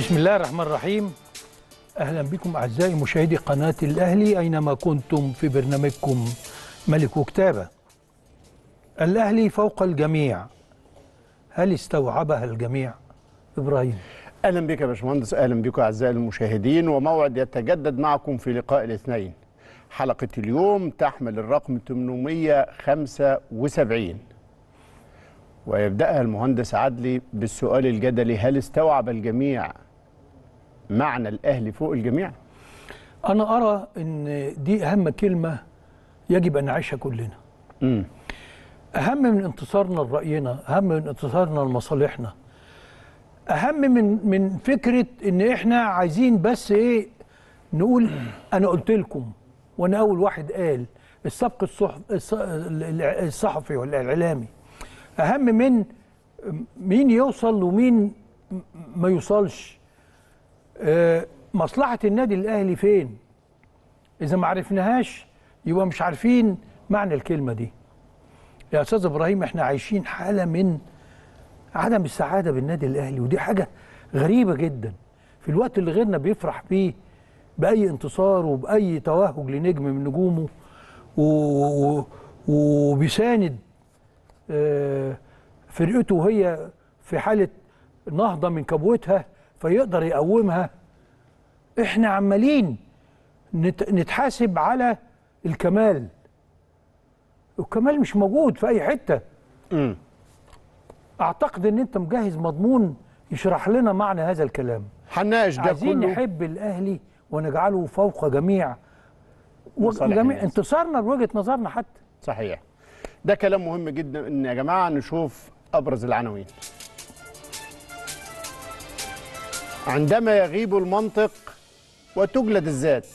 بسم الله الرحمن الرحيم اهلا بكم اعزائي مشاهدي قناه الاهلي اينما كنتم في برنامجكم ملك وكتابه الاهلي فوق الجميع هل استوعبها الجميع ابراهيم اهلا بك يا باشمهندس اهلا بكم اعزائي المشاهدين وموعد يتجدد معكم في لقاء الاثنين حلقه اليوم تحمل الرقم 875 ويبداها المهندس عدلي بالسؤال الجدلي هل استوعب الجميع معنى الاهلي فوق الجميع انا ارى ان دي اهم كلمه يجب ان نعيشها كلنا امم اهم من انتصارنا لراينا اهم من انتصارنا لمصالحنا اهم من من فكره ان احنا عايزين بس ايه نقول انا قلت لكم وانا اول واحد قال السبق الصحف الص- الصحفي ولا الاعلامي اهم من مين يوصل ومين ما يوصلش آه، مصلحه النادي الاهلي فين اذا ما عرفناهاش يبقى مش عارفين معنى الكلمه دي يا استاذ ابراهيم احنا عايشين حاله من عدم السعاده بالنادي الاهلي ودي حاجه غريبه جدا في الوقت اللي غيرنا بيفرح فيه باي انتصار وباي توهج لنجم من نجومه و- و- وبيساند آه، فرقته وهي في حاله نهضه من كبوتها فيقدر يقومها احنا عمالين نت- نتحاسب على الكمال والكمال مش موجود في اي حته امم اعتقد ان انت مجهز مضمون يشرح لنا معنى هذا الكلام هنناقش ده عايزين كله نحب الاهلي ونجعله فوق جميع مصالح وجميع الناس. انتصارنا بوجهه نظرنا حتى صحيح ده كلام مهم جدا ان يا جماعه نشوف ابرز العناوين عندما يغيب المنطق وتجلد الذات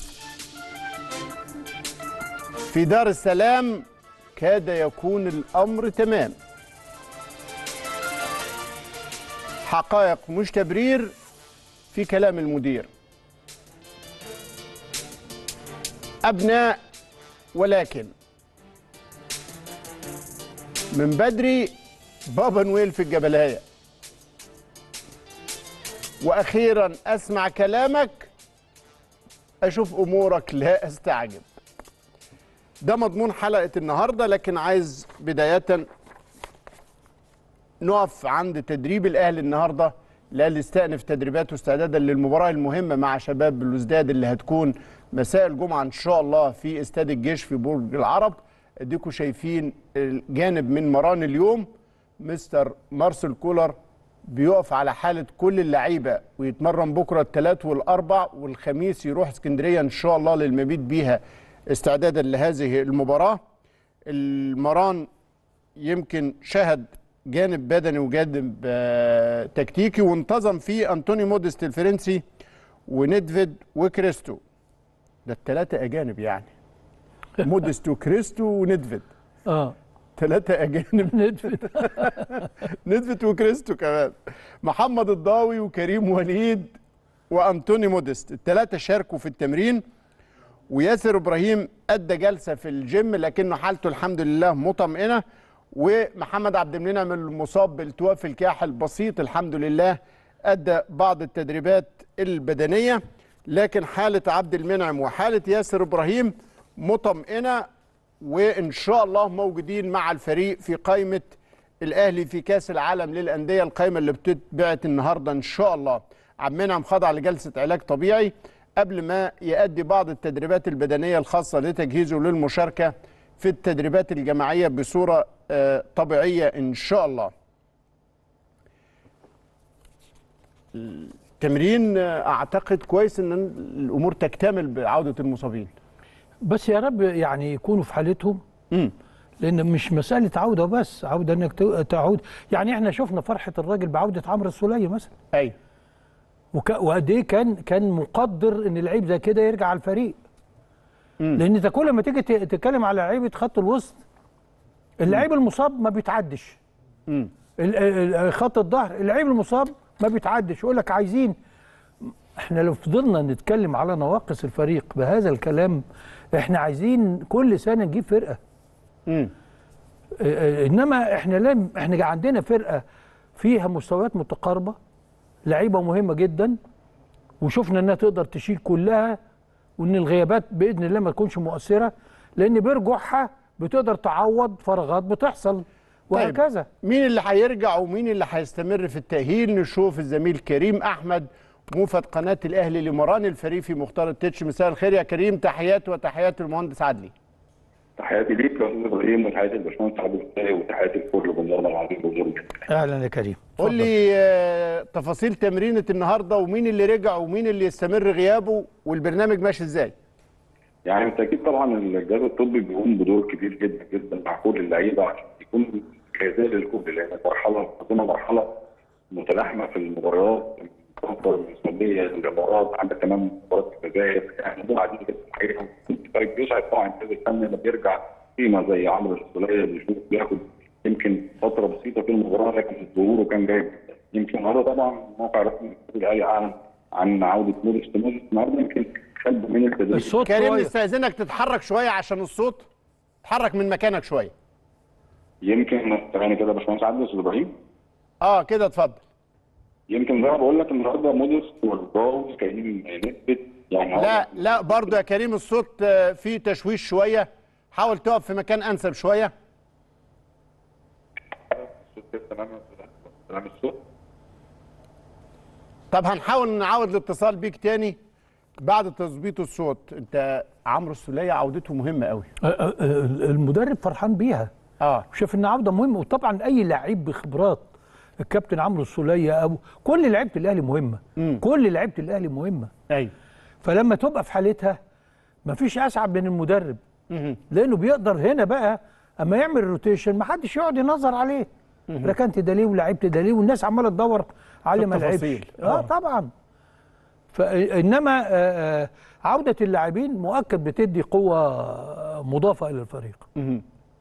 في دار السلام كاد يكون الامر تمام حقائق مش تبرير في كلام المدير ابناء ولكن من بدري بابا نويل في الجبلايه واخيرا اسمع كلامك اشوف امورك لا استعجب ده مضمون حلقه النهارده لكن عايز بدايه نقف عند تدريب الاهلي النهارده الاهلي استأنف تدريباته استعدادا للمباراه المهمه مع شباب بلوزداد اللي هتكون مساء الجمعه ان شاء الله في استاد الجيش في برج العرب اديكم شايفين الجانب من مران اليوم مستر مارسيل كولر بيقف على حاله كل اللعيبه ويتمرن بكره الثلاث والاربع والخميس يروح اسكندريه ان شاء الله للمبيت بيها استعدادا لهذه المباراه المران يمكن شهد جانب بدني وجانب آه، تكتيكي وانتظم فيه انطوني موديست الفرنسي وندفيد وكريستو ده الثلاثه اجانب يعني موديست وكريستو وندفيد اه ثلاثه اجانب ندفت ندفت وكريستو كمان محمد الضاوي وكريم وليد وانطوني موديست الثلاثه شاركوا في التمرين وياسر ابراهيم ادى جلسه في الجيم لكنه حالته الحمد لله مطمئنه ومحمد عبد المنعم المصاب بالتواء في الكاحل بسيط الحمد لله ادى بعض التدريبات البدنيه لكن حاله عبد المنعم وحاله ياسر ابراهيم مطمئنه وان شاء الله موجودين مع الفريق في قائمه الاهلي في كاس العالم للانديه القائمه اللي بتتبعت النهارده ان شاء الله عبد المنعم خضع لجلسه علاج طبيعي قبل ما يؤدي بعض التدريبات البدنيه الخاصه لتجهيزه للمشاركه في التدريبات الجماعيه بصوره آه، طبيعيه ان شاء الله التمرين آه، اعتقد كويس ان الامور تكتمل بعوده المصابين بس يا رب يعني يكونوا في حالتهم امم لان مش مساله عوده بس عوده انك تو- تعود يعني احنا شفنا فرحه الراجل بعوده عمرو السوليه مثلا ايوه وك- وقد ايه كان كان مقدر ان لعيب زي كده يرجع على الفريق مم. لان انت كل ما تيجي ت- تتكلم على لعيبه خط الوسط اللعيب المصاب ما بيتعدش امم ال- ال- خط الظهر اللعيب المصاب ما بيتعدش يقول لك عايزين احنا لو فضلنا نتكلم على نواقص الفريق بهذا الكلام احنا عايزين كل سنه نجيب فرقه امم اه، اه، انما احنا لم احنا عندنا فرقه فيها مستويات متقاربه لعيبه مهمه جدا وشفنا انها تقدر تشيل كلها وان الغيابات باذن الله ما تكونش مؤثره لان برجوعها بتقدر تعوض فراغات بتحصل وهكذا مين اللي هيرجع ومين اللي هيستمر في التأهيل نشوف الزميل كريم أحمد موفد قناة الأهلي لمران الفريفي مختار التتش مساء الخير يا كريم تحيات وتحيات المهندس عدلي تحياتي ليك يا استاذ ابراهيم وتحياتي للباشمهندس عبد الفتاح وتحياتي لكل جمهورنا العظيم والجمهور اهلا يا كريم قول اتفضل. لي آه، تفاصيل تمرينة النهاردة ومين اللي رجع ومين اللي يستمر غيابه والبرنامج ماشي ازاي يعني بالتاكيد طبعا الجهاز الطبي بيقوم بدور كبير جدا جدا مع كل اللعيبه عشان يكون جاهزين للكل لان المرحله عندنا مرحله متلاحمه في المباريات الكفر السعوديه الامارات عندك كمان مباراه الجزائر يعني موضوع عديد جدا الحقيقه الفريق بيسعد طبعا الجهاز الفني لما بيرجع قيمه زي عمرو السوليه بيشوف بياخد يمكن فتره بسيطه في المباراه لكن ظهوره كان جايب يمكن النهارده طبعا موقع رسمي النادي الاهلي اعلن عن عوده موديست موديست النهارده يمكن خد من التدريب الصوت كريم كويس نستأذنك تتحرك شوية عشان الصوت اتحرك من مكانك شوية يمكن ثواني كده يا باشمهندس عادل استاذ ابراهيم اه كده اتفضل يمكن زي ما بقول لك النهارده موديست والباوز كريم نسبه يعني هو- لا لا برضو يا كريم الصوت آه، فيه تشويش شوية حاول تقف في مكان أنسب شوية الصوت كده تمام تمام الصوت طب هنحاول نعود الاتصال بيك تاني بعد تظبيط الصوت انت عمرو السولية عودته مهمة قوي أ- أ- أ- المدرب فرحان بيها اه شاف ان عوده مهمه وطبعا اي لعيب بخبرات الكابتن عمرو السوليه او كل لعيبه الاهلي مهمه مم. كل لعيبه الاهلي مهمه ايوه فلما تبقى في حالتها مفيش اسعد من المدرب مهم. لانه بيقدر هنا بقى اما يعمل روتيشن ما حدش يقعد ينظر عليه ركنت ده ليه ولعبت ده ليه والناس عماله تدور على اللي ما لعبش التفاصيل. اه آه. طبعا فانما آه آه عوده اللاعبين مؤكد بتدي قوه مضافه الى الفريق ال-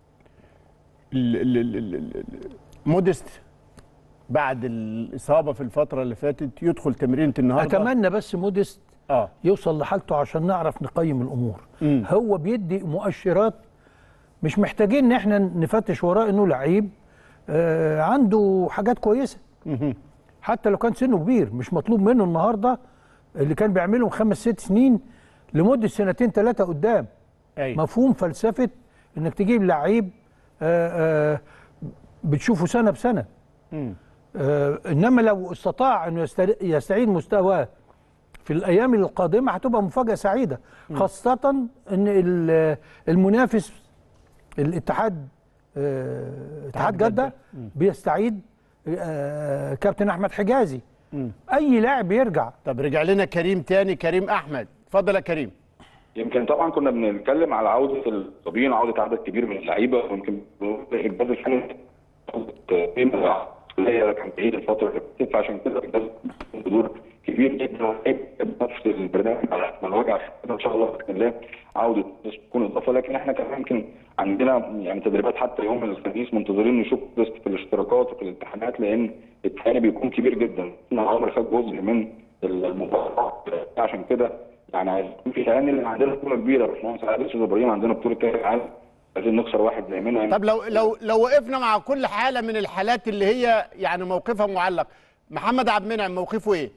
ال- ال- ال- ال- ال- موديست بعد الإصابة في الفترة اللي فاتت يدخل تمرينة النهاردة اتمنى بس موديست اه يوصل لحالته عشان نعرف نقيم الامور مم. هو بيدي مؤشرات مش محتاجين ان احنا نفتش وراه انه لعيب آه عنده حاجات كويسه مهم. حتى لو كان سنه كبير مش مطلوب منه النهارده اللي كان بيعملهم خمس ست سنين لمده سنتين ثلاثه قدام ايوه مفهوم فلسفه انك تجيب لعيب آه آه بتشوفه سنه بسنه مم. آه انما لو استطاع انه يستر- يستعيد مستواه في الايام القادمه هتبقى مفاجاه سعيده خاصه ان ال- المنافس الاتحاد آه، اتحاد جدة. جده بيستعيد آه، كابتن احمد حجازي مم. اي لاعب يرجع طب رجع لنا كريم تاني كريم أحمد اتفضل يا كريم يمكن طبعا كنا بنتكلم على عوده الصبيين عوده عدد كبير من اللعيبه ويمكن الجهاز الفني قيمه هي كان بعيد الفتره اللي فاتت فعشان كده الجهاز دور كبير جدا وهيبقى نفس البرنامج على اكمل وجه عشان كده ان شاء الله باذن الله عوده تكون اضافه لكن احنا كمان يمكن عندنا يعني تدريبات حتى يوم الخميس منتظرين نشوف بس في الاشتراكات وفي الامتحانات لان الثاني بيكون كبير جدا عمر خد جزء من المباراه عشان كده يعني هيكون في تهاني لان عندنا بطوله كبيره باشمهندس عادل استاذ ابراهيم عندنا بطوله كاس العالم عايزين نخسر واحد زي منها طب لو لو لو وقفنا مع كل حالة من الحالات اللي هي يعني موقفها معلق محمد عبد المنعم موقفه ايه؟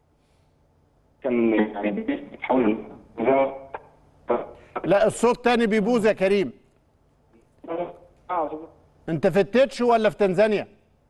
كان يعني بيحاول لا الصوت تاني بيبوظ يا كريم انت في التتش ولا في تنزانيا؟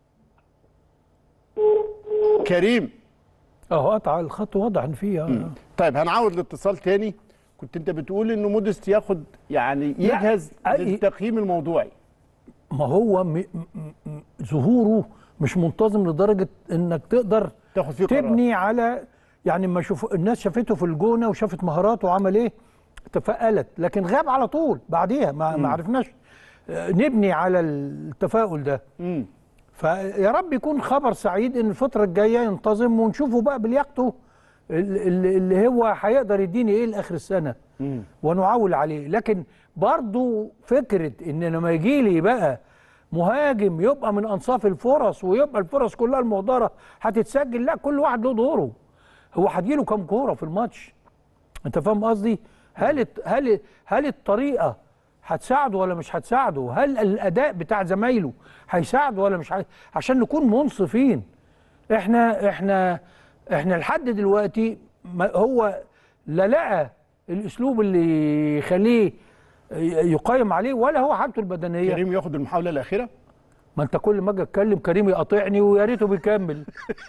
كريم اهو قطع الخط واضح ان فيه طيب هنعود الاتصال تاني كنت انت بتقول انه موديست ياخد يعني يجهز أي- للتقييم الموضوعي ما هو م... م... م... ظهوره مش منتظم لدرجه انك تقدر تاخد فيه قرار. تبني على يعني ما شوف الناس شافته في الجونه وشافت مهاراته وعمل ايه تفائلت لكن غاب على طول بعديها ما, ما عرفناش آه، نبني على التفاؤل ده امم فيا رب يكون خبر سعيد ان الفتره الجايه ينتظم ونشوفه بقى بلياقته ال- ال- اللي هو هيقدر يديني ايه لاخر السنه ونعول عليه لكن برضو فكره ان لما يجي لي بقى مهاجم يبقى من انصاف الفرص ويبقى الفرص كلها المهدره هتتسجل لا كل واحد له دوره هو هتجيله كام كوره في الماتش انت فاهم قصدي هل الت- هل هل الطريقه هتساعده ولا مش هتساعده هل الاداء بتاع زمايله هيساعده ولا مش هي... عشان نكون منصفين احنا احنا احنا لحد دلوقتي ما هو لا لقى الاسلوب اللي يخليه ي- يقيم عليه ولا هو حالته البدنيه كريم ياخد المحاوله الاخيره ما انت كل ما اجي اتكلم كريم يقاطعني ويا ريته بيكمل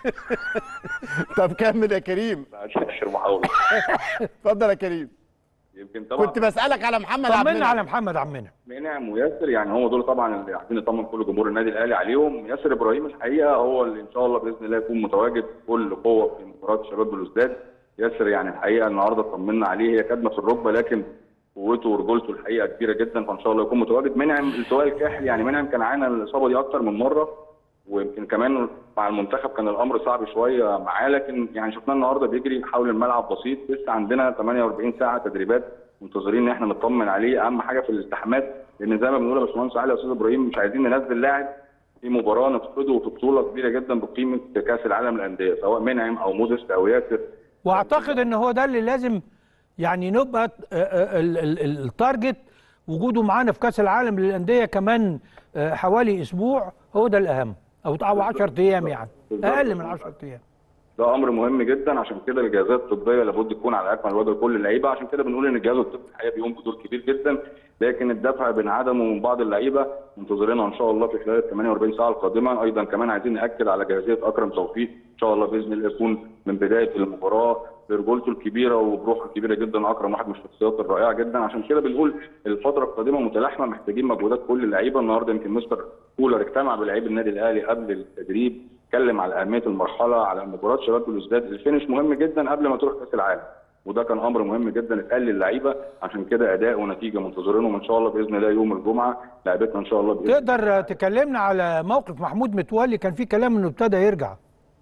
طب كمل يا كريم بعد اخر محاوله اتفضل يا كريم يمكن طبعا كنت بسالك على محمد عبد طمنا المنعم على محمد عمنا منعم وياسر يعني هم دول طبعا اللي عايزين نطمن كل جمهور النادي الاهلي عليهم ياسر ابراهيم الحقيقه هو اللي ان شاء الله باذن الله يكون متواجد بكل قوه في مباراه شباب بلوزداد ياسر يعني الحقيقه النهارده طمنا عليه هي كدمه في الركبه لكن قوته ورجولته الحقيقه كبيره جدا فان شاء الله يكون متواجد منعم التواء الكاحل يعني منعم كان عانى الاصابه دي اكتر من مره ويمكن كمان مع المنتخب كان الامر صعب شويه معاه لكن يعني شفناه النهارده بيجري حول الملعب بسيط لسه عندنا 48 ساعه تدريبات منتظرين ان احنا نطمن عليه اهم حاجه في الالتحامات لان زي ما بنقول يا باشمهندس علي يا استاذ ابراهيم مش عايزين ننزل لاعب في مباراه نفقده في بطوله كبيره جدا بقيمه كاس العالم للانديه سواء منعم او مودست او ياسر واعتقد ان هو ده اللي لازم يعني نبقى آه، آه، ال- ال- ال- التارجت وجوده معانا في كاس العالم للانديه كمان آه، حوالي اسبوع هو ده الاهم او او 10 ايام يعني بالظبط. اقل من 10 ايام ده امر مهم جدا عشان كده الجهازات الطبيه لابد تكون على اكمل وجه لكل اللعيبه عشان كده بنقول ان الجهاز الطبي الحقيقه بيقوم بدور كبير جدا لكن الدفع بانعدمه من بعض اللعيبه منتظرينها ان شاء الله في خلال ال 48 ساعه القادمه ايضا كمان عايزين ناكد على جاهزيه اكرم توفيق ان شاء الله باذن الله يكون من بدايه المباراه برجولته الكبيره وبروحه الكبيره جدا اكرم واحد من الشخصيات الرائعه جدا عشان كده بنقول الفتره القادمه متلاحمه محتاجين مجهودات كل اللعيبه النهارده يمكن مستر كولر اجتمع بلاعيب النادي الاهلي قبل التدريب اتكلم على اهميه المرحله على مباراه شباب بلوزداد الفينش مهم جدا قبل ما تروح كاس العالم وده كان امر مهم جدا اتقال للعيبه عشان كده اداء ونتيجه منتظرينهم ان شاء الله باذن الله يوم الجمعه لعيبتنا ان شاء الله باذن تقدر تكلمنا على موقف محمود متولي كان في كلام انه ابتدى يرجع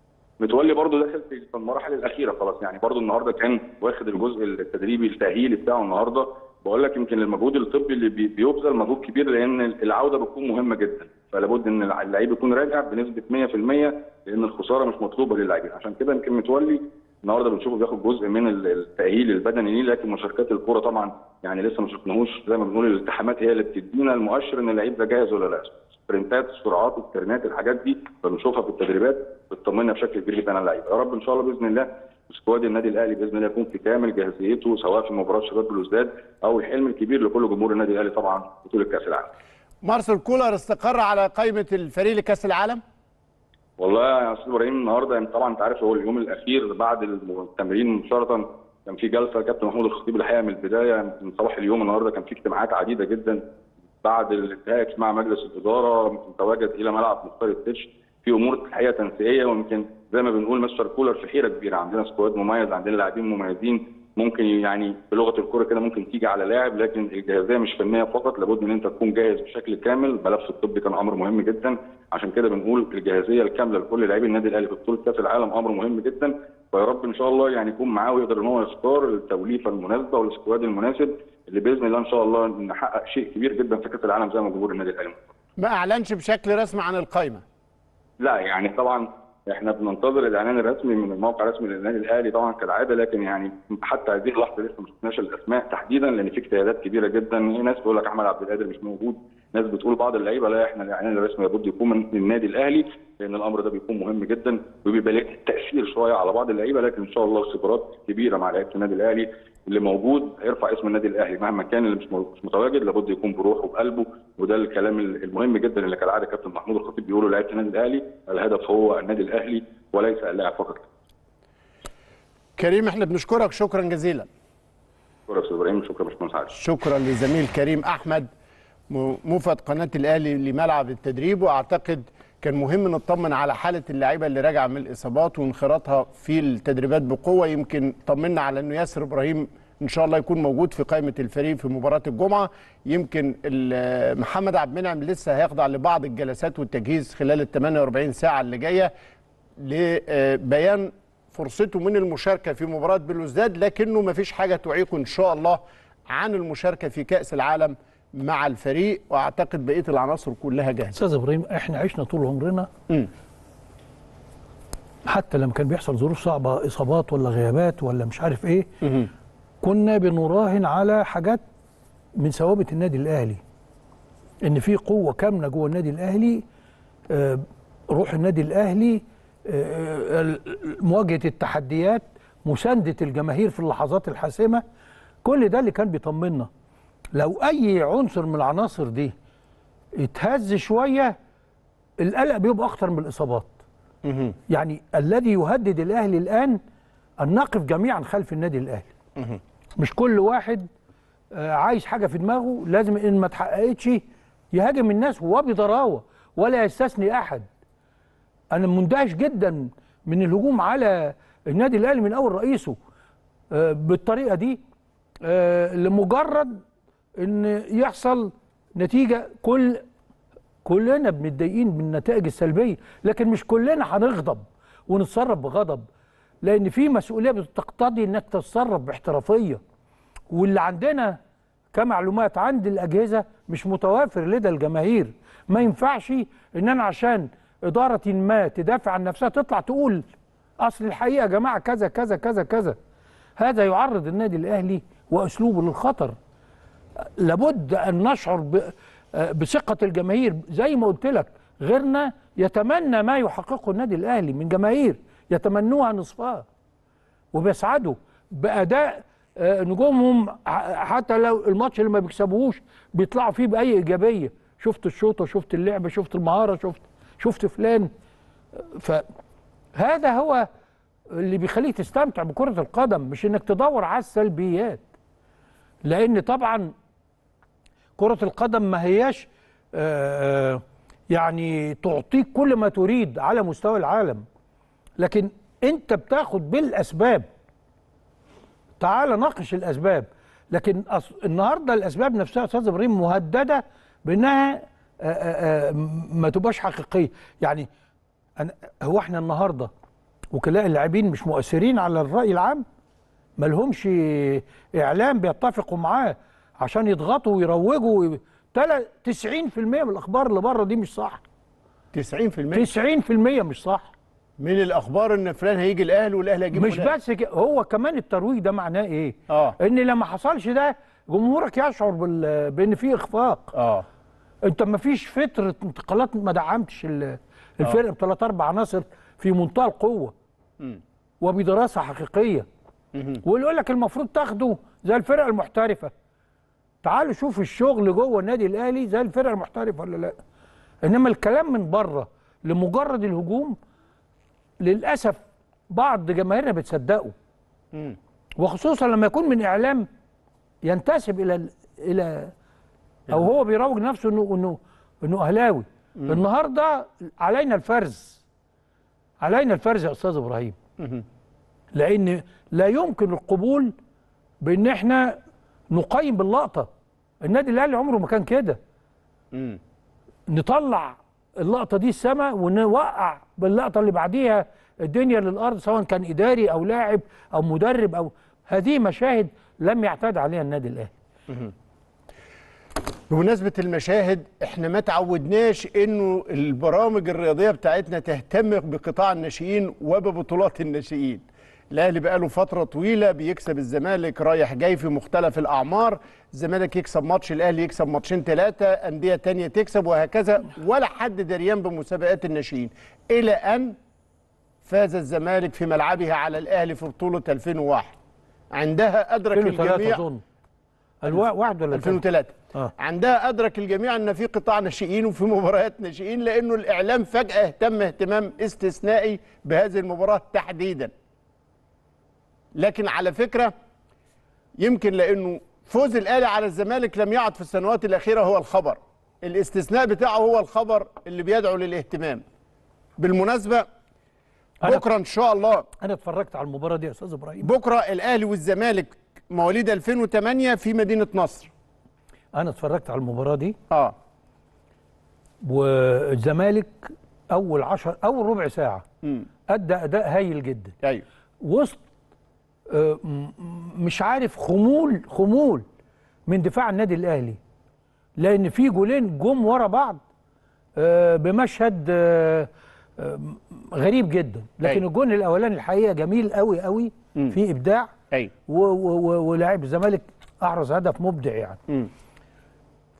متولي برضه داخل في في المراحل الاخيره خلاص يعني برضه النهارده كان واخد الجزء التدريبي التاهيلي بتاعه النهارده بقول لك يمكن المجهود الطبي اللي بي- بيبذل مجهود كبير لان العوده بتكون مهمه جدا فلابد ان اللعيب يكون راجع بنسبه 100% لان الخساره مش مطلوبه للاعبين عشان كده يمكن متولي النهارده بنشوفه بياخد جزء من ال- التاهيل البدني ليه لكن مشاركات الكوره طبعا يعني لسه ما شفناهوش زي ما بنقول الالتحامات هي اللي بتدينا المؤشر ان اللعيب ده جاهز ولا لا سبرنتات السرعات الترنات الحاجات دي بنشوفها في التدريبات بتطمنا بشكل كبير جدا على اللعيبه يا رب ان شاء الله باذن الله سكواد النادي الاهلي باذن الله يكون في كامل جاهزيته سواء في مباراه شباب بلوزداد او الحلم الكبير لكل جمهور النادي الاهلي طبعا بطوله كاس العالم مارسيل كولر استقر على قائمه الفريق لكاس العالم والله يا استاذ ابراهيم النهارده يعني طبعا انت عارف هو اليوم الاخير بعد التمرين مباشره كان في جلسه كابتن محمود الخطيب الحقيقه من البدايه من صباح اليوم النهارده كان في اجتماعات عديده جدا بعد الانتهاء اجتماع مجلس الاداره يمكن تواجد الى ملعب مختار التتش في امور الحقيقه تنسيقيه ويمكن زي ما بنقول مستر كولر في حيره كبيره عندنا سكواد مميز عندنا لاعبين مميزين ممكن يعني بلغه الكوره كده ممكن تيجي على لاعب لكن الجاهزيه مش فنيه فقط لابد ان انت تكون جاهز بشكل كامل الملف الطبي كان امر مهم جدا عشان كده بنقول الجاهزيه الكامله لكل لاعبي النادي الاهلي في بطوله كاس العالم امر مهم جدا فيا رب ان شاء الله يعني يكون معاه ويقدر ان هو يختار التوليفه المناسبه والسكواد المناسب اللي باذن الله ان شاء الله نحقق شيء كبير جدا في كاس العالم زي ما جمهور النادي الاهلي ما اعلنش بشكل رسمي عن القائمه لا يعني طبعا احنا بننتظر الاعلان الرسمي من الموقع الرسمي للنادي الاهلي طبعا كالعاده لكن يعني حتى هذه اللحظه لسه ما شفناش الاسماء تحديدا لان في اجتهادات كبيره جدا ناس بتقول لك احمد عبد القادر مش موجود ناس بتقول بعض اللعيبه لا احنا الاعلان الرسمي لابد يكون من النادي الاهلي لان الامر ده بيكون مهم جدا وبيبقى له تاثير شويه على بعض اللعيبه لكن ان شاء الله خبرات كبيره مع لعيبه النادي الاهلي اللي موجود هيرفع اسم النادي الاهلي مهما كان اللي مش مو- مش متواجد لابد يكون بروحه وبقلبه وده الكلام المهم جدا اللي كالعاده كابتن محمود الخطيب بيقوله لعيبه النادي الاهلي الهدف هو النادي الاهلي وليس اللاعب فقط كريم احنا بنشكرك شكرا جزيلا شكرا يا استاذ ابراهيم شكرا يا باشمهندس عادل شكرا لزميل كريم احمد م- موفد قناه الاهلي لملعب التدريب واعتقد كان مهم نطمن على حاله اللعيبه اللي راجعه من الاصابات وانخراطها في التدريبات بقوه يمكن طمنا على انه ياسر ابراهيم ان شاء الله يكون موجود في قائمه الفريق في مباراه الجمعه يمكن ال- محمد عبد المنعم لسه هيخضع لبعض الجلسات والتجهيز خلال ال 48 ساعه اللي جايه لبيان فرصته من المشاركه في مباراه بلوزداد لكنه ما فيش حاجه تعيقه ان شاء الله عن المشاركه في كاس العالم مع الفريق واعتقد بقيه العناصر كلها جاهزه استاذ ابراهيم احنا عشنا طول عمرنا مم. حتى لما كان بيحصل ظروف صعبه اصابات ولا غيابات ولا مش عارف ايه كنا بنراهن على حاجات من ثوابت النادي الاهلي ان في قوه كامله جوه النادي الاهلي آه، روح النادي الاهلي آه، ال- مواجهه التحديات مسانده الجماهير في اللحظات الحاسمه كل ده اللي كان بيطمنا لو اي عنصر من العناصر دي اتهز شويه القلق بيبقى اخطر من الاصابات يعني الذي يهدد الاهلي الان ان نقف جميعا خلف النادي الاهلي مش كل واحد آه، عايز حاجه في دماغه لازم ان ما اتحققتش يهاجم الناس وبضراوه ولا يستثني احد انا مندهش جدا من الهجوم على النادي الاهلي من اول رئيسه آه، بالطريقه دي آه، لمجرد ان يحصل نتيجه كل كلنا متضايقين من النتائج السلبيه لكن مش كلنا هنغضب ونتصرف بغضب لان في مسؤوليه بتقتضي انك تتصرف باحترافيه واللي عندنا كمعلومات عند الاجهزه مش متوافر لدى الجماهير ما ينفعش ان انا عشان اداره ما تدافع عن نفسها تطلع تقول اصل الحقيقه يا جماعه كذا كذا كذا كذا هذا يعرض النادي الاهلي واسلوبه للخطر لابد ان نشعر ب- آه، بثقه الجماهير زي ما قلت لك غيرنا يتمنى ما يحققه النادي الاهلي من جماهير يتمنوها نصفها وبيسعدوا باداء آه، نجومهم ح- حتى لو الماتش اللي ما بيكسبوهوش بيطلعوا فيه باي ايجابيه شفت الشوطه شفت اللعبه شفت المهاره شفت شفت فلان فهذا هو اللي بيخليك تستمتع بكره القدم مش انك تدور على السلبيات لان طبعا كره القدم ما هياش آه، آه، يعني تعطيك كل ما تريد على مستوى العالم لكن انت بتاخد بالاسباب تعال ناقش الاسباب لكن أص... النهارده الاسباب نفسها يا استاذ ابراهيم مهدده بانها آآ آآ ما تبقاش حقيقيه يعني أنا هو احنا النهارده وكلاء اللاعبين مش مؤثرين على الراي العام ما لهمش اعلام بيتفقوا معاه عشان يضغطوا ويروجوا وي- تلا 90% من الاخبار اللي بره دي مش صح 90% 90% مش صح من الاخبار ان فلان هيجي الاهلي والاهلي هيجيب مش فلان. بس كده هو كمان الترويج ده معناه ايه؟ اه ان لما حصلش ده جمهورك يشعر بال... بان في اخفاق اه انت ما فيش فتره انتقالات ما دعمتش ال- الفرقه بثلاث اربع عناصر في منتهى القوه مم. وبدراسه حقيقيه مهم. واللي يقول لك المفروض تاخده زي الفرق المحترفه تعالوا شوفوا الشغل جوه النادي الاهلي زي الفرق المحترفه ولا لا انما الكلام من بره لمجرد الهجوم للاسف بعض جماهيرنا بتصدقه مم. وخصوصا لما يكون من اعلام ينتسب الى ال- الى او هو بيروج نفسه انه انه انه اهلاوي النهارده علينا الفرز علينا الفرز يا استاذ ابراهيم مهم. لان لا يمكن القبول بان احنا نقيم باللقطه النادي الاهلي عمره ما كان كده مم. نطلع اللقطه دي السما ونوقع باللقطه اللي بعديها الدنيا للارض سواء كان اداري او لاعب او مدرب او هذه مشاهد لم يعتاد عليها النادي الاهلي بمناسبة المشاهد احنا ما تعودناش انه البرامج الرياضية بتاعتنا تهتم بقطاع الناشئين وببطولات الناشئين الاهلي بقاله فترة طويلة بيكسب الزمالك رايح جاي في مختلف الاعمار الزمالك يكسب ماتش الاهلي يكسب ماتشين ثلاثة اندية تانية تكسب وهكذا ولا حد دريان بمسابقات الناشئين الى ان فاز الزمالك في ملعبها على الاهلي في بطولة 2001 عندها ادرك 2003 الجميع اظن الوا- واحد ولا التاني؟ 2003 آه. عندها ادرك الجميع ان في قطاع ناشئين وفي مباريات ناشئين لانه الاعلام فجاه اهتم اهتمام استثنائي بهذه المباراه تحديدا لكن على فكره يمكن لانه فوز الاهلي على الزمالك لم يعد في السنوات الاخيره هو الخبر الاستثناء بتاعه هو الخبر اللي بيدعو للاهتمام بالمناسبه أنا- بكره ان شاء الله انا اتفرجت على المباراه دي يا استاذ ابراهيم بكره الاهلي والزمالك مواليد 2008 في مدينه نصر انا اتفرجت على المباراه دي اه والزمالك اول عشر اول ربع ساعه امم ادى اداء هايل جدا ايوه وسط آه، م- م- مش عارف خمول خمول من دفاع النادي الاهلي لان في جولين جم ورا بعض آه، بمشهد آه، آه، غريب جدا لكن أيوة. الجون الاولاني الحقيقه جميل قوي قوي مم. في ابداع ايوه و- و- و- ولاعب الزمالك احرز هدف مبدع يعني مم.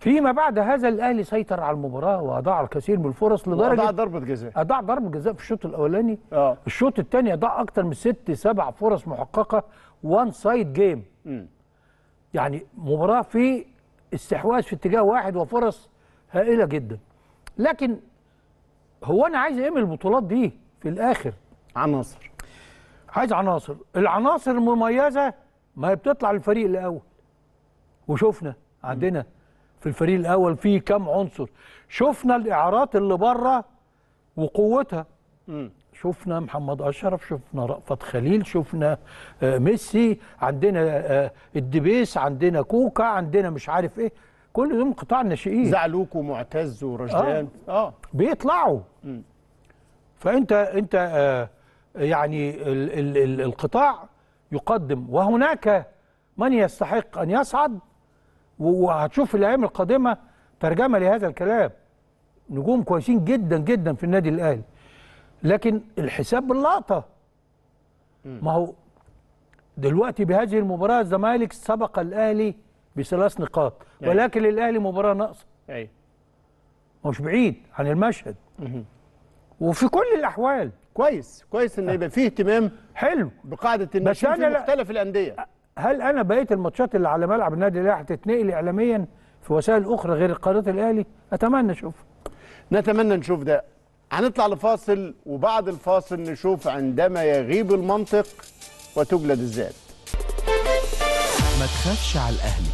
فيما بعد هذا الاهلي سيطر على المباراه واضاع الكثير من الفرص وضع لدرجه ضربه جزاء اضاع ضربه جزاء في الشوط الاولاني اه الشوط الثاني اضاع اكتر من ست سبع فرص محققه وان سايد جيم مم. يعني مباراه في استحواذ في اتجاه واحد وفرص هائله جدا لكن هو انا عايز ايه من البطولات دي في الاخر عناصر عايز عناصر العناصر المميزه ما هي بتطلع للفريق الاول وشفنا عندنا في الفريق الاول في كام عنصر شفنا الاعارات اللي بره وقوتها مم. شفنا محمد اشرف شفنا رأفت خليل شفنا آه، ميسي عندنا آه، الدبيس عندنا كوكا عندنا مش عارف ايه كل دول من قطاع الناشئين زعلوك ومعتز ورشدان اه بيطلعوا فانت انت آه، يعني ال ال ال القطاع يقدم وهناك من يستحق ان يصعد و- وهتشوف في الايام القادمه ترجمه لهذا الكلام نجوم كويسين جدا جدا في النادي الاهلي لكن الحساب باللقطه ما هو دلوقتي بهذه المباراه الزمالك سبق الاهلي بثلاث نقاط أيوة. ولكن الاهلي مباراه ناقصه ايوه مش بعيد عن المشهد وفي كل الاحوال كويس كويس ان يبقى فيه اهتمام حلو بقاعده الناشئين أنا في لا- مختلف الانديه هل انا بقيه الماتشات اللي على ملعب النادي الاهلي هتتنقل اعلاميا في وسائل اخرى غير قناه الاهلي اتمنى اشوف نتمنى نشوف ده هنطلع لفاصل وبعد الفاصل نشوف عندما يغيب المنطق وتجلد الذات ما تخافش على الأهلي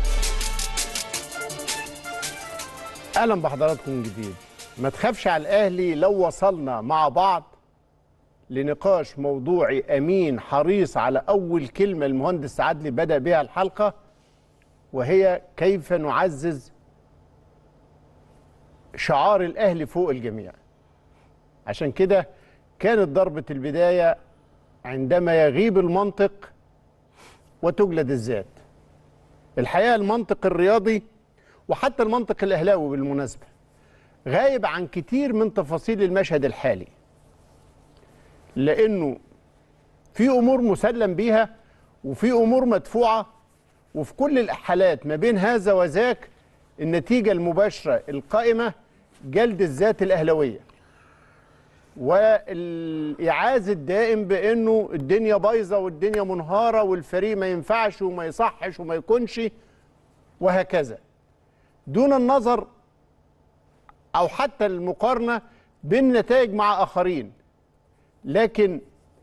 اهلا بحضراتكم من جديد ما تخافش على الاهلي لو وصلنا مع بعض لنقاش موضوعي امين حريص على اول كلمه المهندس عدلي بدا بها الحلقه وهي كيف نعزز شعار الاهلي فوق الجميع عشان كده كانت ضربه البدايه عندما يغيب المنطق وتجلد الذات الحقيقه المنطق الرياضي وحتى المنطق الاهلاوي بالمناسبه غايب عن كتير من تفاصيل المشهد الحالي لانه في امور مسلم بيها وفي امور مدفوعه وفي كل الحالات ما بين هذا وذاك النتيجه المباشره القائمه جلد الذات الاهلاويه والاعاز الدائم بانه الدنيا بايظه والدنيا منهاره والفريق ما ينفعش وما يصحش وما يكونش وهكذا دون النظر او حتى المقارنه بين نتائج مع اخرين لكن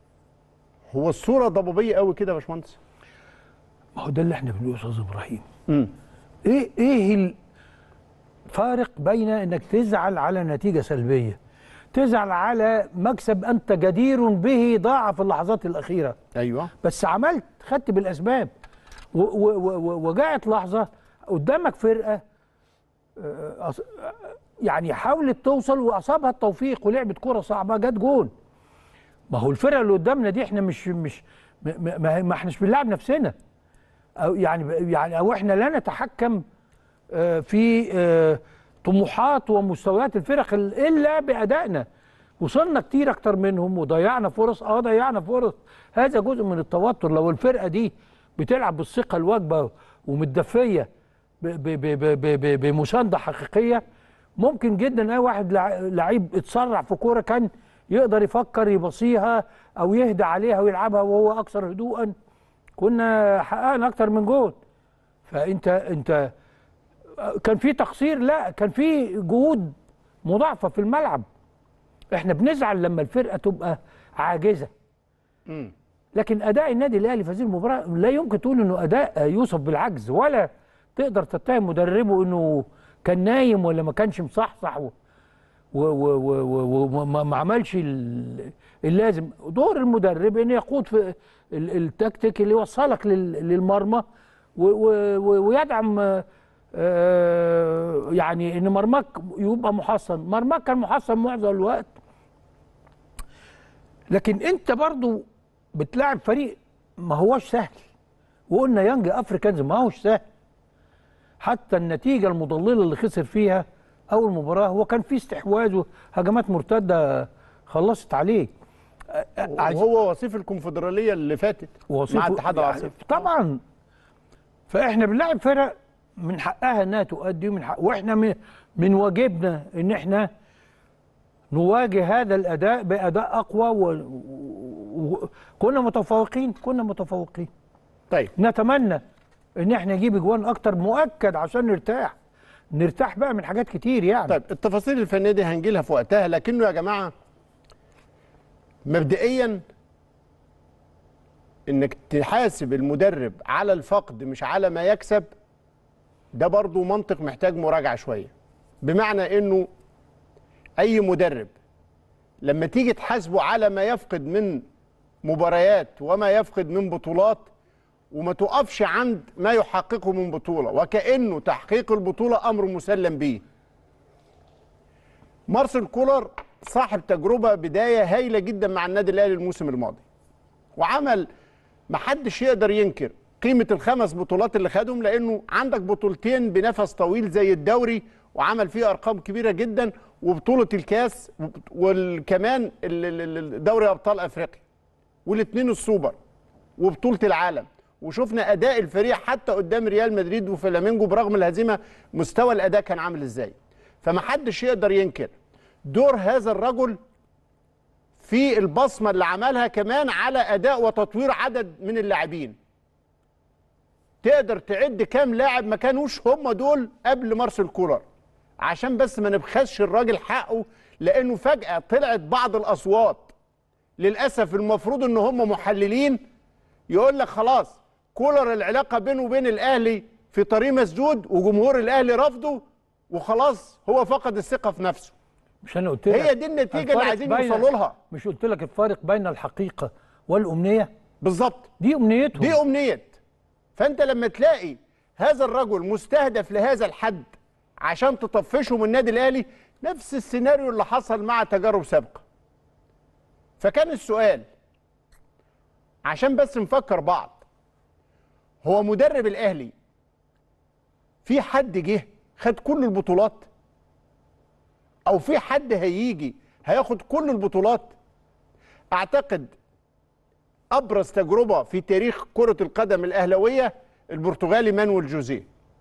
هو الصوره ضبابيه قوي كده يا باشمهندس ما هو ده اللي احنا بنقوله يا استاذ ابراهيم امم ايه ايه الفارق بين انك تزعل على نتيجه سلبيه تزعل على مكسب انت جدير به ضاع في اللحظات الاخيره ايوه بس عملت خدت بالاسباب و- و- و- وجاءت لحظه قدامك فرقه آه، أص- آه، يعني حاولت توصل واصابها التوفيق ولعبت كره صعبه جت جون ما هو الفرقه اللي قدامنا دي احنا مش مش ما, ما, ما احناش بنلعب نفسنا او يعني يعني او احنا لا نتحكم آه، في آه، طموحات ومستويات الفرق ال- الا بادائنا وصلنا كتير اكتر منهم وضيعنا فرص اه ضيعنا فرص هذا جزء من التوتر لو الفرقه دي بتلعب بالثقه الواجبه ومتدفيه ب- ب- ب- ب- ب- ب- بمسانده حقيقيه ممكن جدا اي واحد لع- لعيب اتسرع في كوره كان يقدر يفكر يبصيها او يهدى عليها ويلعبها وهو اكثر هدوءا كنا حققنا اكتر من جول فانت انت كان في تقصير لا كان في جهود مضاعفه في الملعب احنا بنزعل لما الفرقه تبقى عاجزه امم لكن اداء النادي الاهلي في هذه المباراه لا يمكن تقول انه اداء يوصف بالعجز ولا تقدر تتهم مدربه انه كان نايم ولا ما كانش مصحصح و- و- و- و- و- وما ما عملش ال- اللازم دور المدرب انه يقود في ال- التكتيك اللي يوصلك لل- للمرمى و- و- و- ويدعم آه، آه، يعني ان مرماك يبقى محصن مرماك كان محصن معظم الوقت لكن انت برضو بتلاعب فريق ما هوش سهل وقلنا يانج افريكانز ما هوش سهل حتى النتيجه المضلله اللي خسر فيها اول مباراه هو كان في استحواذ وهجمات مرتده خلصت عليه أ- أ- عايز- وهو وصيف الكونفدراليه اللي فاتت وصيفه- مع اتحاد يعني العاصمه طبعا فاحنا بنلاعب فرق من حقها انها تؤدي ومن حق واحنا من, من واجبنا ان احنا نواجه هذا الاداء باداء اقوى وكنا و... كنا متفوقين كنا متفوقين طيب نتمنى ان احنا نجيب اجوان اكتر مؤكد عشان نرتاح نرتاح بقى من حاجات كتير يعني طيب التفاصيل الفنيه دي هنجي لها في وقتها لكنه يا جماعه مبدئيا انك تحاسب المدرب على الفقد مش على ما يكسب ده برضو منطق محتاج مراجعه شويه بمعنى انه اي مدرب لما تيجي تحاسبه على ما يفقد من مباريات وما يفقد من بطولات وما تقفش عند ما يحققه من بطوله وكانه تحقيق البطوله امر مسلم به مارسيل كولر صاحب تجربه بدايه هايله جدا مع النادي الاهلي الموسم الماضي وعمل محدش يقدر ينكر قيمه الخمس بطولات اللي خدهم لانه عندك بطولتين بنفس طويل زي الدوري وعمل فيه ارقام كبيره جدا وبطوله الكاس وكمان دوري ابطال افريقيا والاثنين السوبر وبطوله العالم وشفنا اداء الفريق حتى قدام ريال مدريد وفلامينجو برغم الهزيمه مستوى الاداء كان عامل ازاي فمحدش يقدر ينكر دور هذا الرجل في البصمه اللي عملها كمان على اداء وتطوير عدد من اللاعبين تقدر تعد كام لاعب ما كانوش هم دول قبل مارسيل كولر عشان بس ما نبخسش الراجل حقه لانه فجاه طلعت بعض الاصوات للاسف المفروض ان هم محللين يقول لك خلاص كولر العلاقه بينه وبين الاهلي في طريق مسدود وجمهور الاهلي رفضه وخلاص هو فقد الثقه في نفسه مش انا قلت لك هي دي النتيجه اللي الفرق عايزين بين- يوصلوا لها مش قلت لك الفارق بين الحقيقه والامنيه بالظبط دي امنيتهم دي امنيه فانت لما تلاقي هذا الرجل مستهدف لهذا الحد عشان تطفشه من النادي الاهلي نفس السيناريو اللي حصل مع تجارب سابقه فكان السؤال عشان بس نفكر بعض هو مدرب الاهلي في حد جه خد كل البطولات او في حد هيجي هياخد كل البطولات اعتقد ابرز تجربه في تاريخ كره القدم الاهلاويه البرتغالي مانويل جوزيه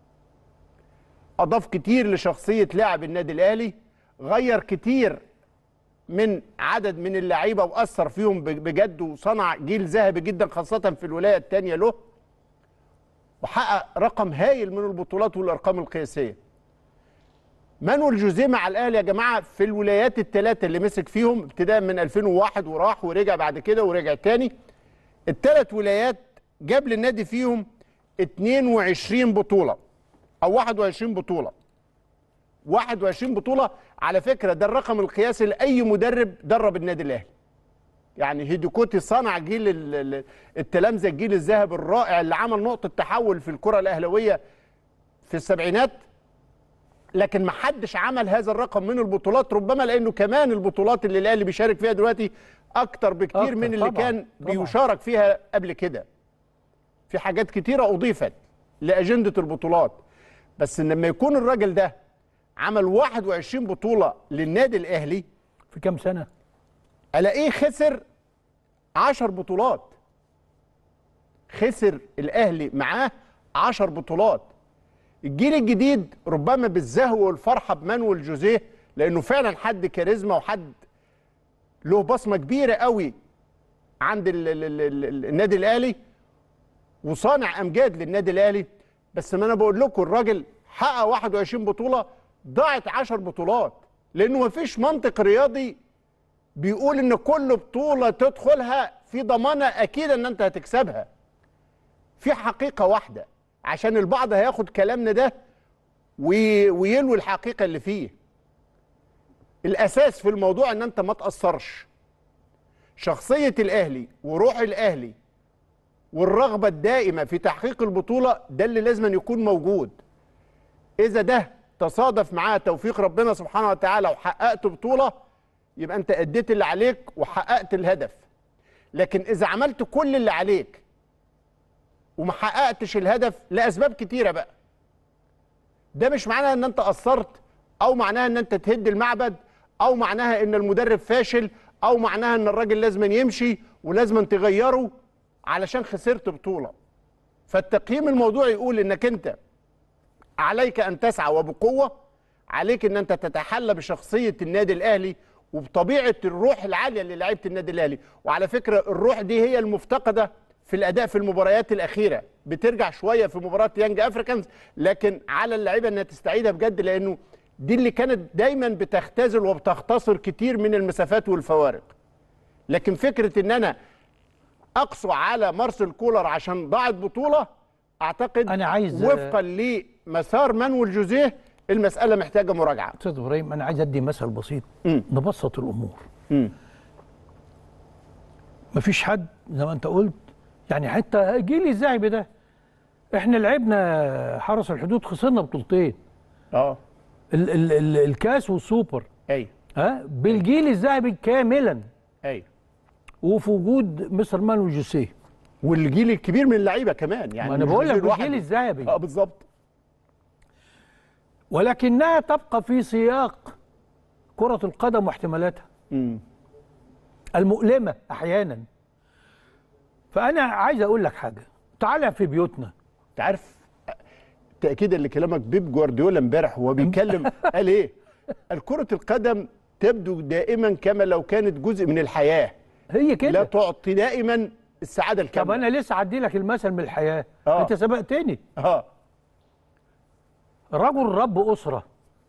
اضاف كتير لشخصيه لاعب النادي الاهلي غير كتير من عدد من اللعيبه واثر فيهم بجد وصنع جيل ذهبي جدا خاصه في الولايه الثانيه له وحقق رقم هايل من البطولات والارقام القياسيه مانويل جوزيه مع الاهلي يا جماعه في الولايات الثلاثه اللي مسك فيهم ابتداء من 2001 وراح ورجع بعد كده ورجع تاني الثلاث ولايات جاب للنادي فيهم 22 بطوله او 21 بطوله 21 بطوله على فكره ده الرقم القياسي لاي مدرب درب النادي الاهلي يعني هيديكوتي صنع جيل ال- ال- التلامذه الجيل الذهبي الرائع اللي عمل نقطه تحول في الكره الاهلاويه في السبعينات لكن ما حدش عمل هذا الرقم من البطولات ربما لانه كمان البطولات اللي الاهلي بيشارك فيها دلوقتي اكتر بكتير أكتر من اللي طبعاً، كان طبعاً. بيشارك فيها قبل كده في حاجات كتيره اضيفت لاجنده البطولات بس إن لما يكون الراجل ده عمل 21 بطوله للنادي الاهلي في كام سنه الاقيه خسر 10 بطولات خسر الاهلي معاه 10 بطولات الجيل الجديد ربما بالزهو والفرحه بمانويل جوزيه لانه فعلا حد كاريزما وحد له بصمه كبيره قوي عند ال ال ال ال النادي الاهلي وصانع امجاد للنادي الاهلي بس ما انا بقول لكم الراجل حقق 21 بطوله ضاعت 10 بطولات لانه ما فيش منطق رياضي بيقول ان كل بطوله تدخلها في ضمانه اكيد ان انت هتكسبها في حقيقه واحده عشان البعض هياخد كلامنا ده وي- ويلوي الحقيقه اللي فيه الاساس في الموضوع ان انت ما تاثرش شخصيه الاهلي وروح الاهلي والرغبه الدائمه في تحقيق البطوله ده اللي لازم أن يكون موجود اذا ده تصادف معاه توفيق ربنا سبحانه وتعالى وحققت بطوله يبقى انت اديت اللي عليك وحققت الهدف لكن اذا عملت كل اللي عليك وما حققتش الهدف لاسباب كتيره بقى ده مش معناها ان انت قصرت او معناها ان انت تهد المعبد او معناها ان المدرب فاشل او معناها ان الراجل لازم يمشي ولازم تغيره علشان خسرت بطوله فالتقييم الموضوعي يقول انك انت عليك ان تسعى وبقوه عليك ان انت تتحلى بشخصيه النادي الاهلي وبطبيعه الروح العاليه للاعيبه النادي الاهلي وعلى فكره الروح دي هي المفتقده في الاداء في المباريات الاخيره بترجع شويه في مباراه يانج افريكانز لكن على اللعيبه انها تستعيدها بجد لانه دي اللي كانت دايما بتختزل وبتختصر كتير من المسافات والفوارق لكن فكره ان انا اقسو على مارسيل كولر عشان ضاعت بطوله اعتقد أنا عايز- وفقا لمسار مانويل جوزيه المساله محتاجه مراجعه استاذ ابراهيم انا عايز ادي مثل بسيط مم. نبسط الامور مم. مفيش حد زي ما انت قلت يعني حتى جيل الذهبي ده احنا لعبنا حرس الحدود خسرنا بطولتين اه ال ال ال الكاس والسوبر ايوه ها بالجيل الذهبي كاملا ايوه وفي وجود مستر مانويل جوسيه والجيل الكبير من اللعيبه كمان يعني ما انا مش بقول لك جوزيه بالجيل لوحده. الذهبي اه بالظبط ولكنها تبقى في سياق كرة القدم واحتمالاتها مم. المؤلمة أحيانا فأنا عايز أقول لك حاجة تعالى في بيوتنا انت عارف تاكيدا لكلامك بيب جوارديولا امبارح وهو بيتكلم قال ايه؟ قال كره القدم تبدو دائما كما لو كانت جزء من الحياه هي لا كده تعطي دائما السعاده طب الكامله أنا لسه عدي لك المثل من الحياة آه. أنت سبقتني اه رجل رب أسرة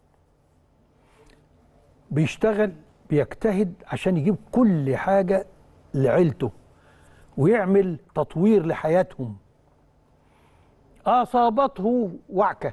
بيشتغل بيجتهد عشان يجيب كل حاجة لعيلته ويعمل تطوير لحياتهم أصابته وعكة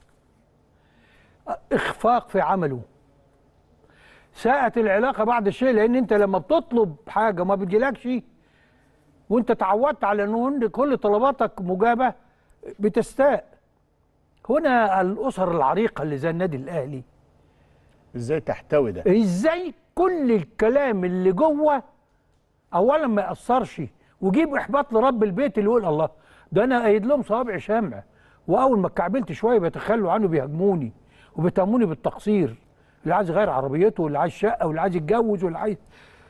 إخفاق في عمله ساءت العلاقة بعد الشيء لأن أنت لما بتطلب حاجة ما بتجيلكش وأنت تعودت على أن كل طلباتك مجابة بتستاء هنا الأسر العريقة اللي زي النادي الأهلي ازاي تحتوي ده؟ ازاي كل الكلام اللي جوه اولا ما ياثرش وجيب احباط لرب البيت اللي يقول الله ده انا قايد لهم صوابع شمع واول ما اتكعبلت شويه بيتخلوا عنه بيهاجموني وبيتهموني بالتقصير اللي عايز يغير عربيته واللي عايز شقه واللي عايز يتجوز واللي عايز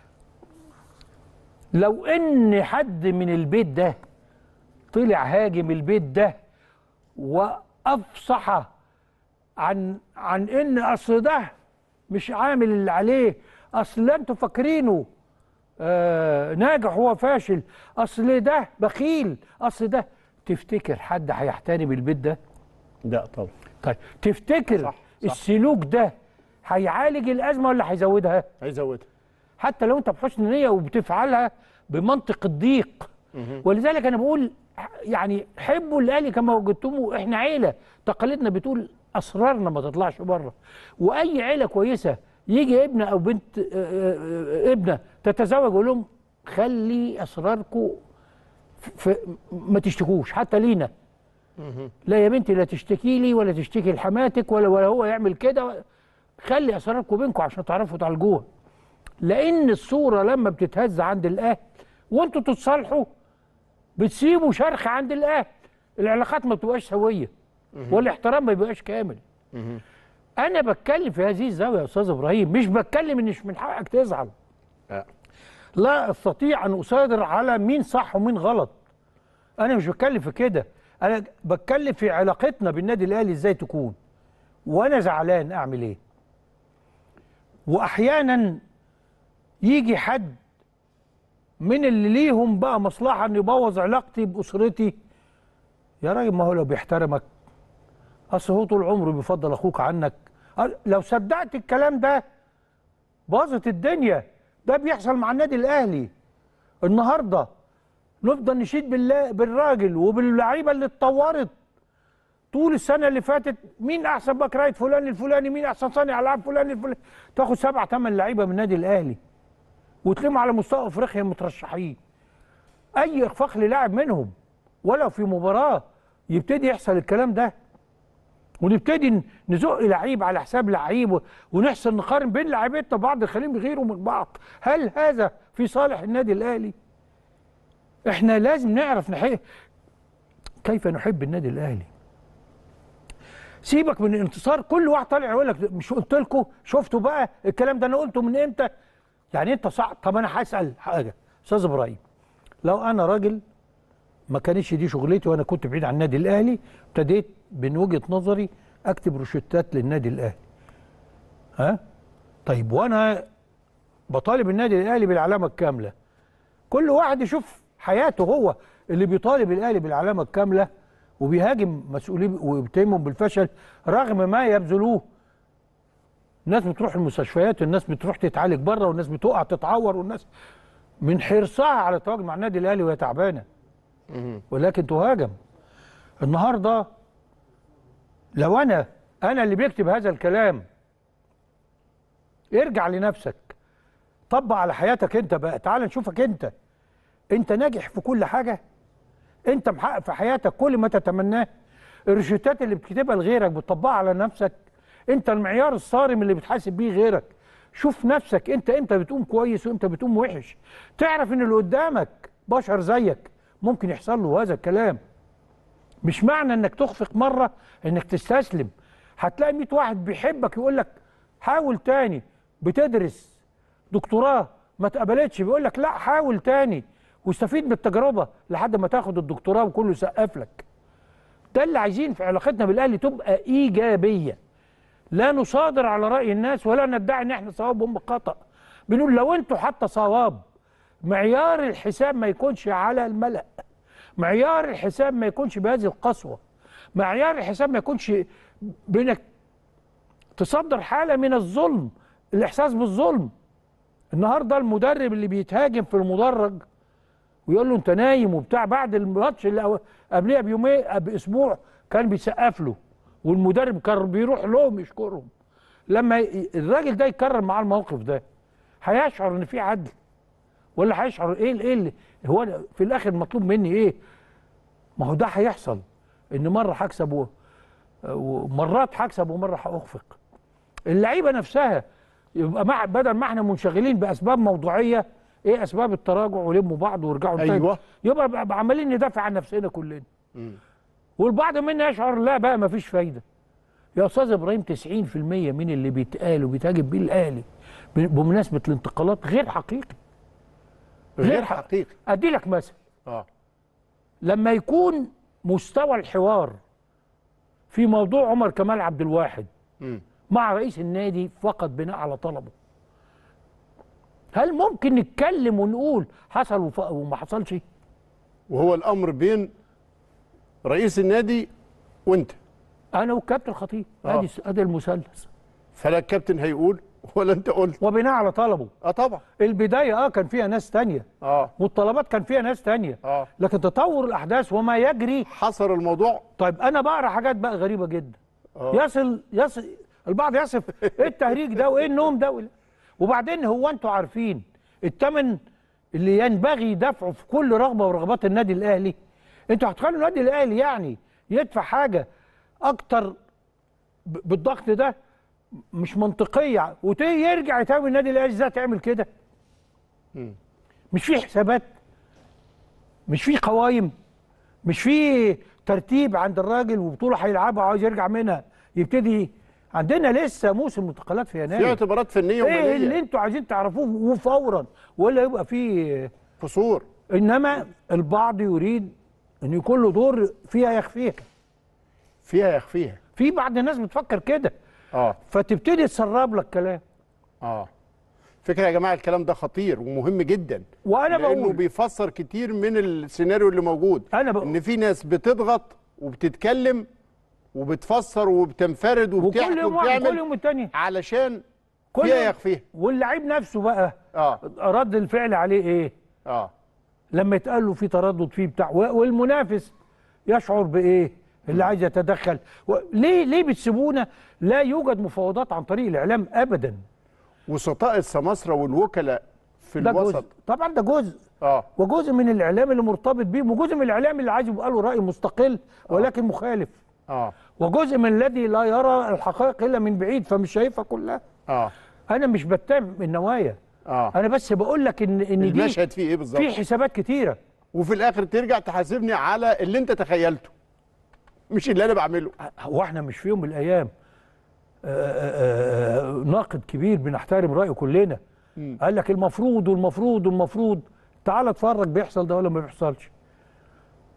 لو ان حد من البيت ده طلع هاجم البيت ده وافصح عن عن ان اصل ده مش عامل اللي عليه اصل انتوا فاكرينه آه ناجح هو فاشل اصل ده بخيل اصل ده تفتكر حد هيحترم البيت ده لا طبعا طيب تفتكر صح، صح. السلوك ده هيعالج الازمه ولا هيزودها هيزودها حتى لو انت بحسن نيه وبتفعلها بمنطق الضيق ولذلك انا بقول يعني حبوا الاهلي كما وجدتموه احنا عيله تقاليدنا بتقول اسرارنا ما تطلعش بره واي عيله كويسه يجي ابن او بنت آه، آه، آه، ابنه تتزوج يقول لهم خلي اسراركم في ما تشتكوش حتى لينا لا يا بنتي لا تشتكي لي ولا تشتكي لحماتك ولا ولا هو يعمل كده خلي اسراركم بينكم عشان تعرفوا تعالجوها لان الصوره لما بتتهز عند الاهل وانتوا تتصالحوا بتسيبوا شرخ عند الاهل العلاقات ما بتبقاش سويه والاحترام ما بيبقاش كامل انا بتكلم في هذه الزاويه يا استاذ ابراهيم مش بتكلم ان مش من حقك تزعل لا. لا استطيع ان اصادر على مين صح ومين غلط انا مش بتكلم في كده انا بتكلم في علاقتنا بالنادي الاهلي ازاي تكون وانا زعلان اعمل ايه واحيانا يجي حد من اللي ليهم بقى مصلحه ان يبوظ علاقتي باسرتي يا راجل ما هو لو بيحترمك اصل هو طول عمره بيفضل اخوك عنك أه، لو صدقت الكلام ده باظت الدنيا ده بيحصل مع النادي الاهلي النهارده نفضل نشيد بالله بالراجل وباللعيبه اللي اتطورت طول السنه اللي فاتت مين احسن باك رايت فلان الفلاني مين احسن صانع العاب فلان الفلاني تاخد سبع ثمان لعيبه من النادي الاهلي وتلم على مستوى افريقيا مترشحين اي اخفاق للاعب منهم ولو في مباراه يبتدي يحصل الكلام ده ونبتدي نزق لعيب على حساب لعيب و- ونحسن نقارن بين لعيبتنا بعض نخليهم يغيروا من بعض هل هذا في صالح النادي الاهلي احنا لازم نعرف نحب كيف نحب النادي الاهلي سيبك من الانتصار كل واحد طالع يقول لك مش قلت لكم شفتوا بقى الكلام ده انا قلته من امتى يعني انت صح طب انا هسال حاجه استاذ ابراهيم لو انا راجل ما كانتش دي شغلتي وانا كنت بعيد عن النادي الاهلي ابتديت من وجهه نظري اكتب روشتات للنادي الاهلي ها طيب وانا بطالب النادي الاهلي بالعلامه الكامله كل واحد يشوف حياته هو اللي بيطالب الاهلي بالعلامه الكامله وبيهاجم مسؤولين وبيتهمهم بالفشل رغم ما يبذلوه الناس بتروح المستشفيات والناس بتروح تتعالج بره والناس بتقع تتعور والناس من حرصها على التواجد مع النادي الاهلي وهي تعبانه ولكن تهاجم النهارده لو انا انا اللي بيكتب هذا الكلام ارجع لنفسك طبق على حياتك انت بقى تعال نشوفك انت انت ناجح في كل حاجه انت محقق في حياتك كل ما تتمناه الروشتات اللي بتكتبها لغيرك بتطبقها على نفسك انت المعيار الصارم اللي بتحاسب بيه غيرك شوف نفسك انت امتى بتقوم كويس وامتى بتقوم وحش تعرف ان اللي قدامك بشر زيك ممكن يحصل له هذا الكلام مش معنى انك تخفق مره انك تستسلم هتلاقي 100 واحد بيحبك يقول لك حاول تاني بتدرس دكتوراه ما اتقبلتش بيقول لك لا حاول تاني واستفيد بالتجربه لحد ما تاخد الدكتوراه وكله يسقف لك ده اللي عايزين في علاقتنا بالاهلي تبقى ايجابيه لا نصادر على راي الناس ولا ندعي ان احنا صواب وهم خطا بنقول لو انتوا حتى صواب معيار الحساب ما يكونش على الملأ معيار الحساب ما يكونش بهذه القسوه معيار الحساب ما يكونش بانك تصدر حاله من الظلم الاحساس بالظلم النهارده المدرب اللي بيتهاجم في المدرج ويقول له انت نايم وبتاع بعد الماتش اللي أو- قبلها بيومين باسبوع كان بيسقف له والمدرب كان بيروح لهم يشكرهم لما ي- الراجل ده يكرر معاه الموقف ده هيشعر ان في عدل ولا هيشعر ايه ايه اللي هو أنا في الاخر مطلوب مني ايه ما هو ده هيحصل ان مره هكسب و- ومرات هكسب ومره هاخفق اللعيبه نفسها يبقى مع بدل ما احنا منشغلين باسباب موضوعيه ايه اسباب التراجع ولموا بعض وارجعوا تاني أيوة. يبقى بقى عمالين ندافع عن نفسنا كلنا والبعض منا يشعر لا بقى ما فيش فايده يا استاذ ابراهيم 90% من اللي بيتقال وبيتهاجم بيه الاهلي ب- بمناسبه الانتقالات غير حقيقي غير حقيقي ادي لك مثل اه لما يكون مستوى الحوار في موضوع عمر كمال عبد الواحد مم. مع رئيس النادي فقط بناء على طلبه هل ممكن نتكلم ونقول حصل وف- وما حصلش وهو الامر بين رئيس النادي وانت انا والكابتن خطيب آه. ادي ادي المثلث فلا الكابتن هيقول ولا انت قلت وبناء على طلبه اه طبعا البدايه اه كان فيها ناس تانية اه والطلبات كان فيها ناس تانية اه لكن تطور الاحداث وما يجري حصر الموضوع طيب انا بقرا حاجات بقى غريبه جدا آه. يصل يصل البعض يصف ايه التهريج ده وايه النوم ده ولا- وبعدين هو انتوا عارفين الثمن اللي ينبغي دفعه في كل رغبه ورغبات النادي الاهلي انتوا هتخلوا النادي الاهلي يعني يدفع حاجه اكتر ب- بالضغط ده مش منطقيه ويرجع يتابع النادي الاهلي ازاي تعمل كده مش في حسابات مش في قوايم مش في ترتيب عند الراجل وبطوله هيلعبها وعاوز يرجع منها يبتدي عندنا لسه موسم انتقالات في في يناير اعتبارات فنيه ايه اللي وماليه انتوا عايزين تعرفوه وفورا ولا يبقى في قصور انما البعض يريد ان يكون له دور فيها يخفيها فيها يخفيها في بعض الناس بتفكر كده اه فتبتدي تسرب لك كلام اه فكرة يا جماعة الكلام ده خطير ومهم جدا وأنا لأنه بقول- بيفسر كتير من السيناريو اللي موجود أنا بقول- إن في ناس بتضغط وبتتكلم وبتفسر وبتنفرد وكل يوم واحد كل وبتعمل يوم التاني علشان كل فيها يوم- يخفيها واللعيب نفسه بقى اه رد الفعل عليه ايه اه لما يتقال له في تردد فيه بتاع و- والمنافس يشعر بايه اللي عايز يتدخل و- ليه ليه بتسيبونا لا يوجد مفاوضات عن طريق الاعلام ابدا وسطاء السماسرة والوكلاء في ده الوسط جزء طبعا ده جزء اه وجزء من الاعلام اللي مرتبط بيهم وجزء من الاعلام اللي عايز يبقى له راي مستقل ولكن مخالف اه وجزء من الذي لا يرى الحقائق الا من بعيد فمش شايفها كلها اه انا مش بتهم النوايا اه انا بس بقول لك ان ان دي المشهد فيه ايه بالظبط في حسابات كتيره وفي الاخر ترجع تحاسبني على اللي انت تخيلته مش اللي انا بعمله هو احنا مش في يوم من الايام آه، آه، آه، ناقد كبير بنحترم رايه كلنا قال لك المفروض والمفروض والمفروض تعال اتفرج بيحصل ده ولا ما بيحصلش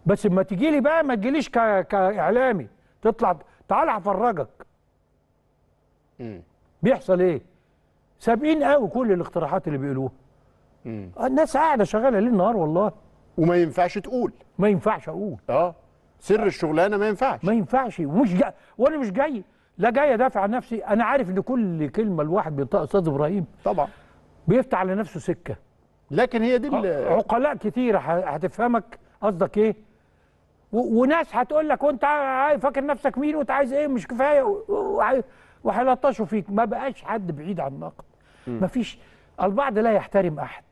بس اما تيجي لي بقى ما تجيليش ك... كاعلامي تطلع تعال هفرجك مم. بيحصل ايه سابقين قوي كل الاقتراحات اللي بيقولوها مم. الناس قاعده شغاله ليل نهار والله وما ينفعش تقول ما ينفعش اقول اه سر الشغلانه ما ينفعش ما ينفعش ومش جاي وانا مش جاي لا جاي ادافع عن نفسي انا عارف ان كل كلمه الواحد بينطقها استاذ ابراهيم طبعا بيفتح على نفسه سكه لكن هي دي ال- عقلاء كتير ه- هتفهمك قصدك ايه و- وناس هتقول لك وانت عاي- فاكر نفسك مين وانت عايز ايه مش كفايه و- و- وهيلطشوا فيك ما بقاش حد بعيد عن النقد ما فيش البعض لا يحترم احد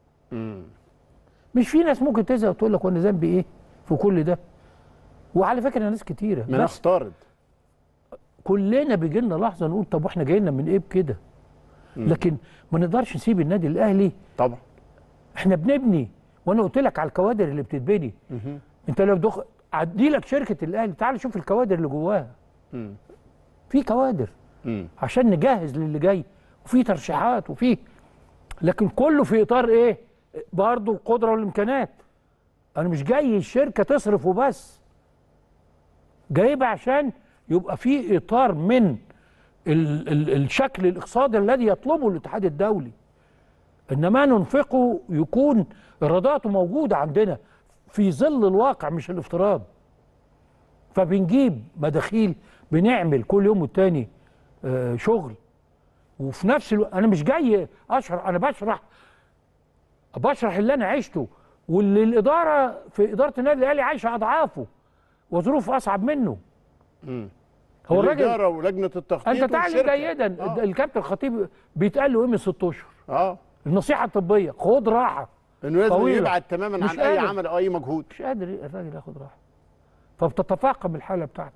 مش في ناس ممكن تزهق وتقول لك وانا ذنبي ايه في كل ده وعلى فكره ناس كتيره ما بس ناس طارد كلنا بيجي لنا لحظه نقول طب واحنا جايين من ايه بكده لكن ما نقدرش نسيب النادي الاهلي طبعا احنا بنبني وانا قلت لك على الكوادر اللي بتتبني انت لو دخ عدي لك شركه الاهلي تعال شوف الكوادر اللي جواها مم. في كوادر مم. عشان نجهز للي جاي وفي ترشيحات وفي لكن كله في اطار ايه برضه القدره والامكانيات انا مش جاي الشركه تصرف وبس جايبها عشان يبقى في اطار من ال ال الشكل الاقتصادي الذي يطلبه الاتحاد الدولي انما ننفقه يكون ايراداته موجوده عندنا في ظل الواقع مش الافتراض فبنجيب مداخيل بنعمل كل يوم والتاني آه، شغل وفي نفس الوقت انا مش جاي اشرح انا بشرح بشرح اللي انا عشته واللي الاداره في اداره النادي الاهلي عايشه اضعافه وظروف اصعب منه هو الراجل الاداره ولجنه التخطيط انت تعلم والشركة. جيدا آه. الكابتن الخطيب بيتقال له ايه من ست اشهر اه النصيحه الطبيه خد راحه انه لازم طويلة. يبعد تماما مش عن اي قادر. عمل او اي مجهود مش قادر الراجل ياخد راحه فبتتفاقم الحاله بتاعته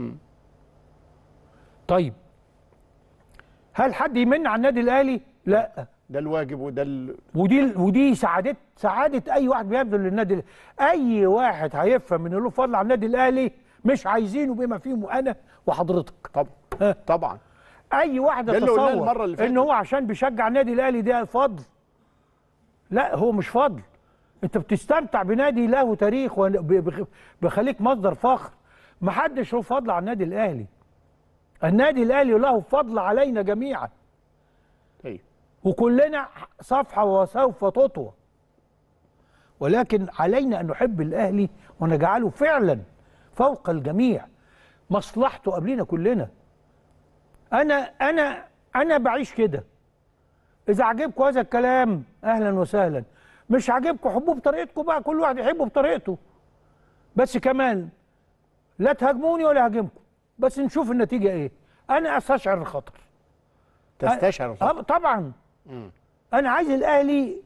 طيب هل حد يمن على النادي الاهلي؟ لا ده الواجب وده ال... ودي ودي سعادة سعادة أي واحد بيبذل للنادي الأهلي. أي واحد هيفهم إن له فضل على النادي الأهلي مش عايزينه بما فيهم أنا وحضرتك. طبعا طبعا أي واحد ده اللي قلناه يتصور المرة اللي فاتت. إن هو عشان بيشجع النادي الأهلي ده فضل. لا هو مش فضل. أنت بتستمتع بنادي له تاريخ وبيخليك مصدر فخر. محدش له فضل على النادي الأهلي. النادي الأهلي له فضل علينا جميعا. ايوه وكلنا صفحة وسوف تطوى ولكن علينا أن نحب الأهلي ونجعله فعلا فوق الجميع مصلحته قبلنا كلنا أنا أنا أنا بعيش كده إذا عجبكم هذا الكلام أهلا وسهلا مش عاجبكم حبوه بطريقتكم بقى كل واحد يحبه بطريقته بس كمان لا تهاجموني ولا هاجمكم بس نشوف النتيجة إيه أنا أستشعر الخطر تستشعر الخطر. أه طبعا انا عايز الاهلي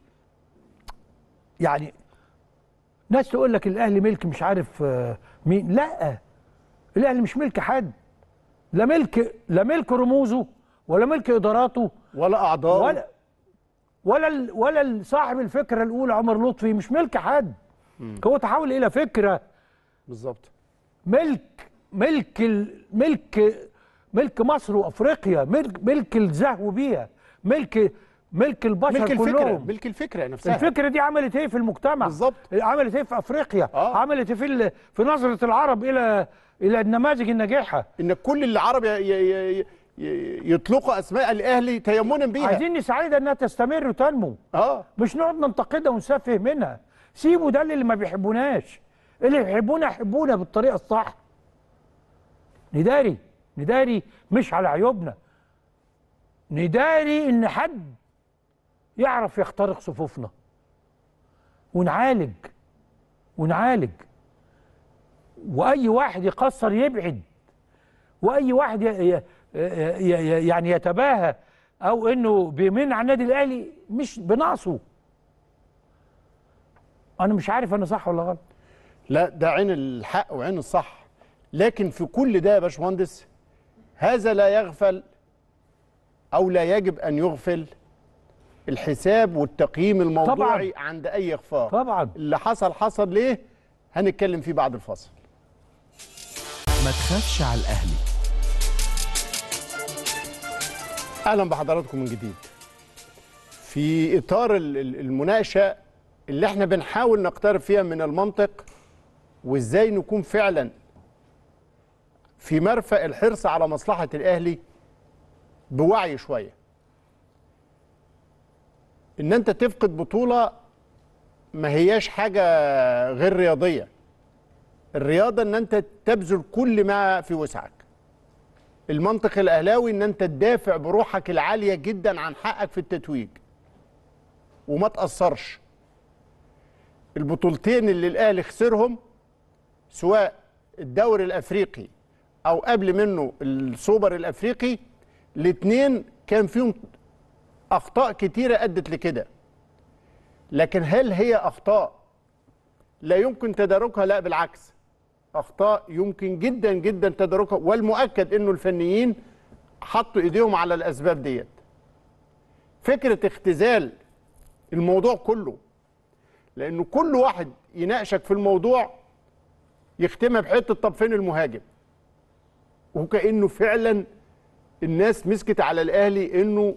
يعني ناس تقول لك الاهلي ملك مش عارف آه، مين لا الاهلي مش ملك حد لا ملك لا ملك رموزه ولا ملك اداراته ولا اعضاء ولا ولا ال- ولا ال- صاحب الفكره الاولى عمر لطفي مش ملك حد هو تحول الى فكره بالظبط ملك ملك ال- ملك ملك مصر وافريقيا ملك ملك الزهو بيها ملك ملك البشر ملك الفكره كلهم ملك الفكره نفسها الفكره دي عملت ايه في المجتمع بالظبط. عملت ايه في افريقيا آه. عملت ايه في ال- في نظره العرب الى الى النماذج الناجحه ان كل العرب ي- ي- ي- ي- يطلقوا اسماء الاهلي تيمنا بيها عايزين نساعدها انها تستمر وتنمو اه مش نقعد ننتقدها ونسفه منها سيبوا ده اللي ما بيحبوناش اللي بيحبونا يحبونا بالطريقه الصح نداري نداري مش على عيوبنا نداري ان حد يعرف يخترق صفوفنا ونعالج ونعالج واي واحد يقصر يبعد واي واحد ي- ي- ي- يعني يتباهى او انه بيمن على النادي الاهلي مش بنقصه انا مش عارف انا صح ولا غلط لا ده عين الحق وعين الصح لكن في كل ده يا باشمهندس هذا لا يغفل او لا يجب ان يغفل الحساب والتقييم الموضوعي طبعاً. عند اي اخفاق طبعا اللي حصل حصل ليه هنتكلم فيه بعد الفاصل ما تخافش على الأهلي اهلا بحضراتكم من جديد في اطار ال- ال- المناقشه اللي احنا بنحاول نقترب فيها من المنطق وازاي نكون فعلا في مرفأ الحرص على مصلحة الأهلي بوعي شوية إن أنت تفقد بطولة ما هياش حاجة غير رياضية الرياضة إن أنت تبذل كل ما في وسعك المنطق الأهلاوي إن أنت تدافع بروحك العالية جدا عن حقك في التتويج وما تأثرش البطولتين اللي الأهلي خسرهم سواء الدوري الافريقي او قبل منه السوبر الافريقي الاثنين كان فيهم اخطاء كتيره ادت لكده لكن هل هي اخطاء لا يمكن تداركها لا بالعكس اخطاء يمكن جدا جدا تداركها والمؤكد انه الفنيين حطوا ايديهم على الاسباب ديت فكره اختزال الموضوع كله لانه كل واحد يناقشك في الموضوع يختمها بحته طب فين المهاجم وكانه فعلا الناس مسكت على الاهلي انه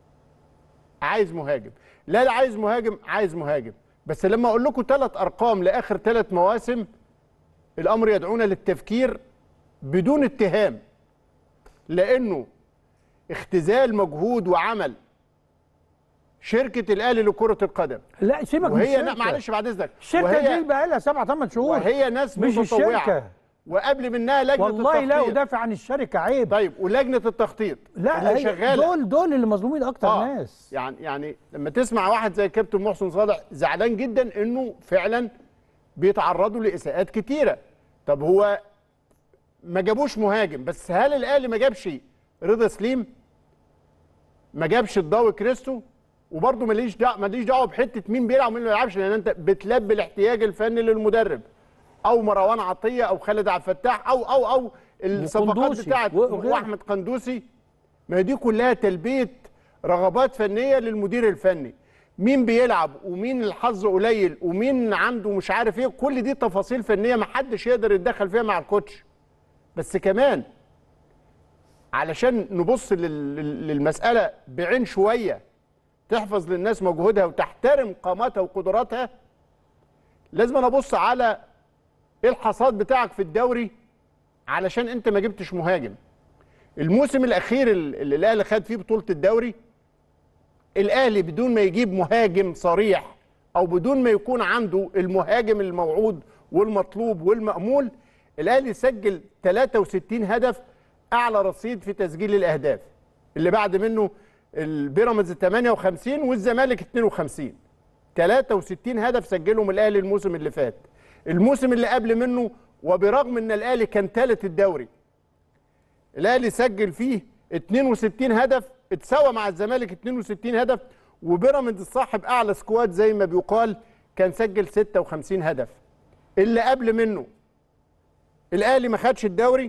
عايز مهاجم لا لا عايز مهاجم عايز مهاجم بس لما اقول لكم ثلاث ارقام لاخر ثلاث مواسم الامر يدعونا للتفكير بدون اتهام لانه اختزال مجهود وعمل شركه الاهلي لكره القدم لا سيبك من وهي الشركه معلش بعد اذنك الشركه دي بقى لها سبع ثمان شهور وهي ناس مش متطوعه الشركه وقبل منها لجنه والله لا التخطيط ادافع عن الشركه عيب طيب ولجنه التخطيط لا اللي هي- شغاله دول دول اللي مظلومين اكتر آه، ناس يعني يعني لما تسمع واحد زي كابتن محسن صالح زعلان جدا انه فعلا بيتعرضوا لاساءات كتيره طب هو ما جابوش مهاجم بس هل الاهلي ما جابش رضا سليم ما جابش الضوء كريستو وبرضه ماليش دعوه ماليش دعوه بحته مين بيلعب ومين ما بيلعبش لان انت بتلبي الاحتياج الفني للمدرب او مروان عطيه او خالد عبد الفتاح او او او الصفقات وقندوسي بتاعت وغيره. واحمد قندوسي ما هي دي كلها تلبيه رغبات فنيه للمدير الفني مين بيلعب ومين الحظ قليل ومين عنده مش عارف ايه كل دي تفاصيل فنيه ما حدش يقدر يتدخل فيها مع الكوتش بس كمان علشان نبص لل- لل- للمساله بعين شويه تحفظ للناس مجهودها وتحترم قاماتها وقدراتها لازم أنا ابص على ايه الحصاد بتاعك في الدوري علشان انت ما جبتش مهاجم الموسم الاخير اللي الاهلي خد فيه بطوله الدوري الاهلي بدون ما يجيب مهاجم صريح او بدون ما يكون عنده المهاجم الموعود والمطلوب والمامول الاهلي سجل 63 هدف اعلى رصيد في تسجيل الاهداف اللي بعد منه البيراميدز 58 والزمالك 52 63 هدف سجلهم الاهلي الموسم اللي فات الموسم اللي قبل منه وبرغم ان الاهلي كان ثالث الدوري الاهلي سجل فيه 62 هدف اتساوى مع الزمالك 62 هدف وبيراميدز صاحب اعلى سكواد زي ما بيقال كان سجل 56 هدف اللي قبل منه الاهلي ما خدش الدوري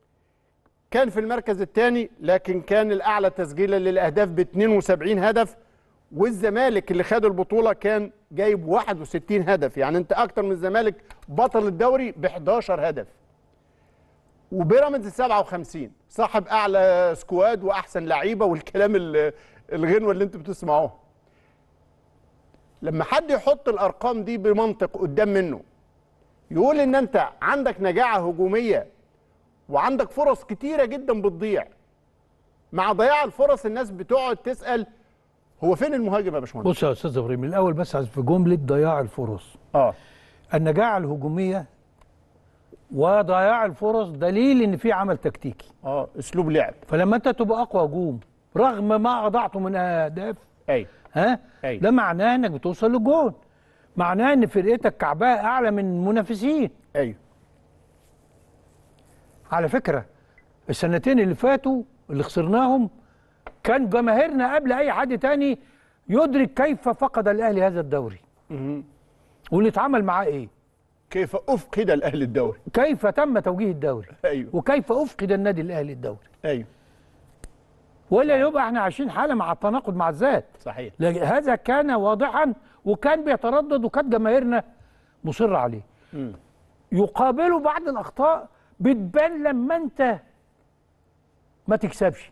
كان في المركز الثاني لكن كان الاعلى تسجيلا للاهداف ب 72 هدف والزمالك اللي خد البطوله كان جايب 61 هدف يعني انت اكتر من الزمالك بطل الدوري ب 11 هدف وبيراميدز 57 صاحب اعلى سكواد واحسن لعيبه والكلام ال- الغنوه اللي انتوا بتسمعوها لما حد يحط الارقام دي بمنطق قدام منه يقول ان انت عندك نجاعه هجوميه وعندك فرص كتيره جدا بتضيع مع ضياع الفرص الناس بتقعد تسال هو فين المهاجم يا باشمهندس بص يا استاذ ابراهيم الاول بس عايز في جمله ضياع الفرص اه النجاعه الهجوميه وضياع الفرص دليل ان في عمل تكتيكي اه اسلوب لعب فلما انت تبقى اقوى هجوم رغم ما اضعته من اهداف ايوه ها أيوة. ده معناه انك بتوصل للجون معناه ان فرقتك كعبها اعلى من المنافسين ايوه على فكره السنتين اللي فاتوا اللي خسرناهم كان جماهيرنا قبل اي حد تاني يدرك كيف فقد الاهلي هذا الدوري واللي اتعمل معاه ايه كيف افقد الاهلي الدوري كيف تم توجيه الدوري ايوه وكيف افقد النادي الاهلي الدوري ايوه ولا يبقى احنا عايشين حاله مع التناقض مع الذات صحيح لكن هذا كان واضحا وكان بيتردد وكانت جماهيرنا مصرة عليه يقابله بعض الأخطاء بتبان لما أنت ما تكسبش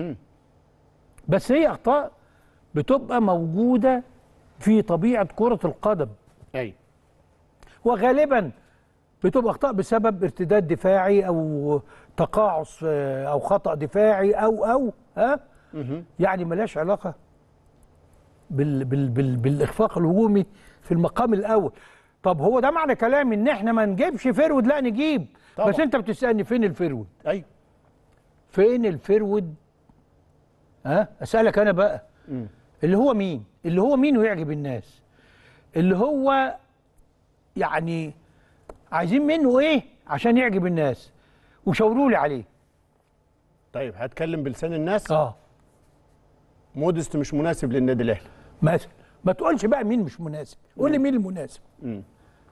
بس هي أخطاء بتبقى موجودة في طبيعة كرة القدم ايوه وغالبا بتبقى اخطاء بسبب ارتداد دفاعي او تقاعس آه، او خطا دفاعي او او ها يعني ملهاش علاقه بال بال بال بالاخفاق الهجومي في المقام الاول طب هو ده معنى كلامي ان احنا ما نجيبش فرود لا نجيب طبعا. بس انت بتسالني فين الفرود ايوه فين الفرود ها اسالك انا بقى اللي هو مين اللي هو مين ويعجب الناس اللي هو يعني عايزين منه ايه عشان يعجب الناس وشاوروا لي عليه طيب هتكلم بلسان الناس اه مودست مش مناسب للنادي الاهلي مثلا ما تقولش بقى مين مش مناسب قول لي مين المناسب مم.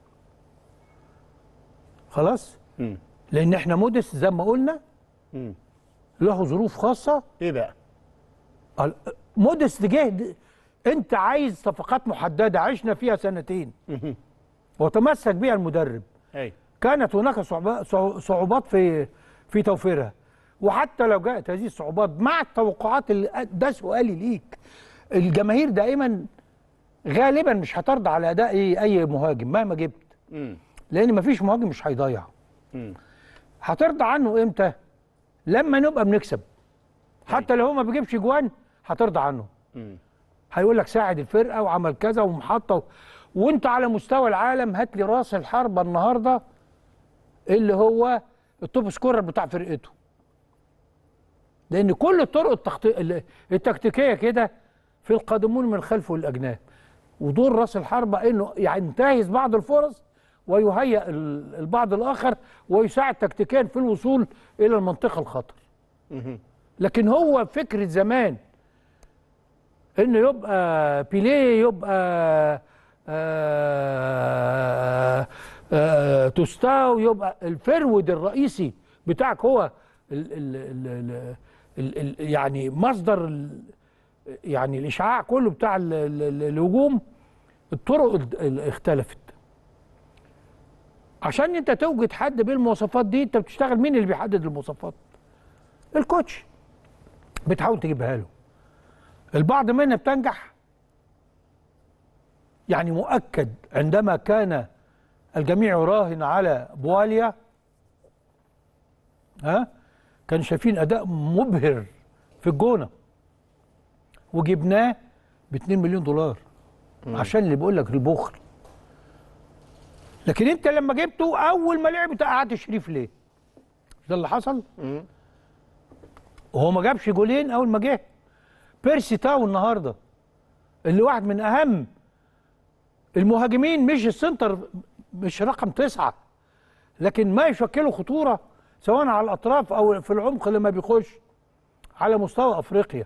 خلاص مم. لان احنا مودست زي ما قلنا مم. له ظروف خاصه ايه بقى ال- مودست جه د- انت عايز صفقات محدده عشنا فيها سنتين مهم. وتمسك بها المدرب ايوه كانت هناك صعوبات صعوبات في في توفيرها وحتى لو جاءت هذه الصعوبات مع التوقعات اللي ده سؤالي ليك الجماهير دائما غالبا مش هترضى على اداء اي أي مهاجم مهما جبت مم. لان مفيش مهاجم مش هيضيع مم. هترضى عنه امتى لما نبقى بنكسب حتى لو هو ما بيجيبش جوان هترضى عنه مم. هيقول لك ساعد الفرقه وعمل كذا ومحطه و... وانت على مستوى العالم هات لي راس الحربه النهارده اللي هو التوب سكورر بتاع فرقته لان كل الطرق التخطي... ال- التكتيكيه كده في القادمون من الخلف والاجناب ودور راس الحربه انه ينتهز بعض الفرص ويهيئ ال- البعض الاخر ويساعد تكتيكيا في الوصول الى المنطقه الخطر مهم. لكن هو فكره زمان انه يبقى بيليه يبقى آه آه توستاو يبقى الفرود الرئيسي بتاعك هو ال ال ال ال ال ال يعني مصدر ال يعني الاشعاع كله بتاع ال ال ال الهجوم الطرق ال- ال- اختلفت عشان انت توجد حد بالمواصفات دي انت بتشتغل مين اللي بيحدد المواصفات الكوتش بتحاول تجيبها له البعض منا بتنجح يعني مؤكد عندما كان الجميع يراهن على بواليا ها كان شايفين اداء مبهر في الجونه وجبناه ب 2 مليون دولار عشان اللي بيقول لك البخل لكن انت لما جبته اول ما لعب قعدت شريف ليه؟ مش ده اللي حصل؟ مم. وهو ما جابش جولين اول ما جه بيرسي تاو النهارده اللي واحد من اهم المهاجمين مش السنتر مش رقم تسعه لكن ما يشكلوا خطوره سواء على الاطراف او في العمق لما بيخش على مستوى افريقيا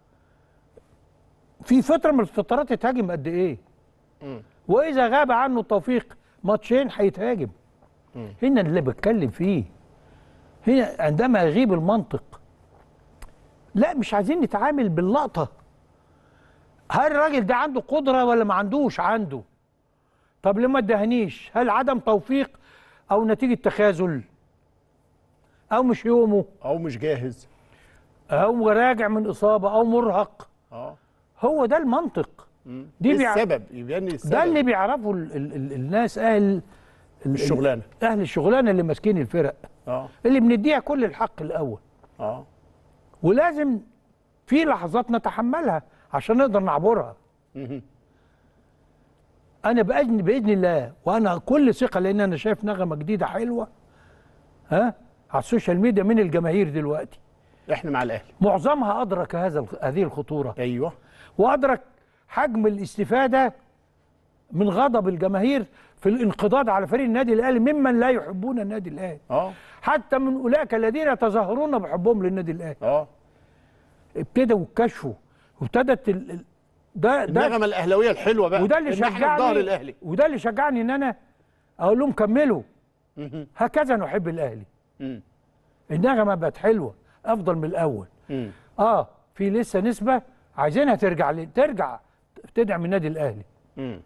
في فتره من الفترات يتهاجم قد ايه واذا غاب عنه التوفيق ماتشين هيتهاجم هنا اللي بتكلم فيه هنا عندما يغيب المنطق لا مش عايزين نتعامل باللقطه هل الراجل ده عنده قدره ولا ما عندوش عنده طب ليه ما ادهنيش هل عدم توفيق او نتيجه تخاذل او مش يومه او مش جاهز او راجع من اصابه او مرهق اه هو ده المنطق مم. دي ايه بيع- السبب يبين لي السبب ده اللي بيعرفه ال ال ال الناس اهل ال- الشغلانه اهل الشغلانه اللي ماسكين الفرق اه اللي بنديها كل الحق الاول اه ولازم في لحظات نتحملها عشان نقدر نعبرها مهم. انا باذن باذن الله وانا كل ثقه لان انا شايف نغمه جديده حلوه ها على السوشيال ميديا من الجماهير دلوقتي احنا مع الاهلي معظمها ادرك هذا الخ- هذه الخطوره ايوه وادرك حجم الاستفاده من غضب الجماهير في الانقضاض على فريق النادي الاهلي ممن لا يحبون النادي الاهلي اه حتى من اولئك الذين يتظاهرون بحبهم للنادي الاهلي اه ابتدوا الكشف وابتدت ال... ال- ده ده النغمه الاهلاويه الحلوه بقى وده اللي إن احنا في شجعني ظهر الاهلي وده اللي شجعني ان انا اقول لهم كملوا مهم. هكذا نحب الاهلي مم. النغمه بقت حلوه افضل من الاول مم. اه في لسه نسبه عايزينها ترجع ل... ترجع تدعم النادي الاهلي مم.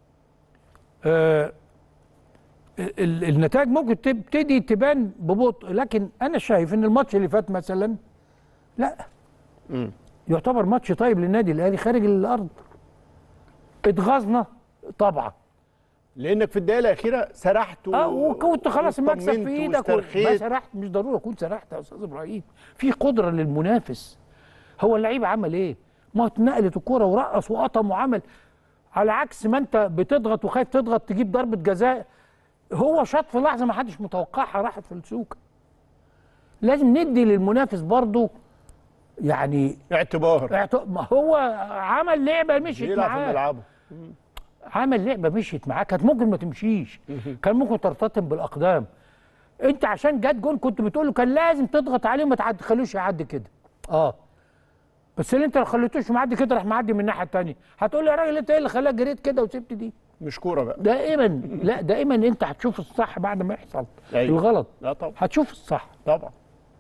آه ال- ال- النتائج ممكن تبتدي تبان ببطء لكن انا شايف ان الماتش اللي فات مثلا لا مم. يعتبر ماتش طيب للنادي الاهلي خارج الارض اتغاظنا طبعا لانك في الدقيقه الاخيره سرحت و... اه وكنت خلاص المكسب واطمنت في ايدك و- ما واسترخيت. سرحت مش ضروري اكون سرحت يا استاذ ابراهيم في قدره للمنافس هو اللعيب عمل ايه؟ ما هو اتنقلت الكوره ورقص وقطم وعمل على عكس ما انت بتضغط وخايف تضغط تجيب ضربه جزاء هو شاط في لحظه ما حدش متوقعها راحت في السوكه لازم ندي للمنافس برضه يعني اعتبار اعت- ما هو عمل لعبه مشيت يلعب في معاه ملعبه عمل لعبه مشيت معاه كانت ممكن ما تمشيش كان ممكن ترتطم بالاقدام انت عشان جت جون كنت بتقول له كان لازم تضغط عليه وما تعد- تخلوش يعدي كده اه بس اللي انت لو خليتوش معدي كده راح معدي من الناحيه الثانيه هتقول لي يا راجل انت ايه اللي خلاك جريت كده وسبت دي مش كوره بقى دائما لا دائما انت هتشوف الصح بعد ما يحصل أيوة. الغلط لا طبعا هتشوف الصح طبعا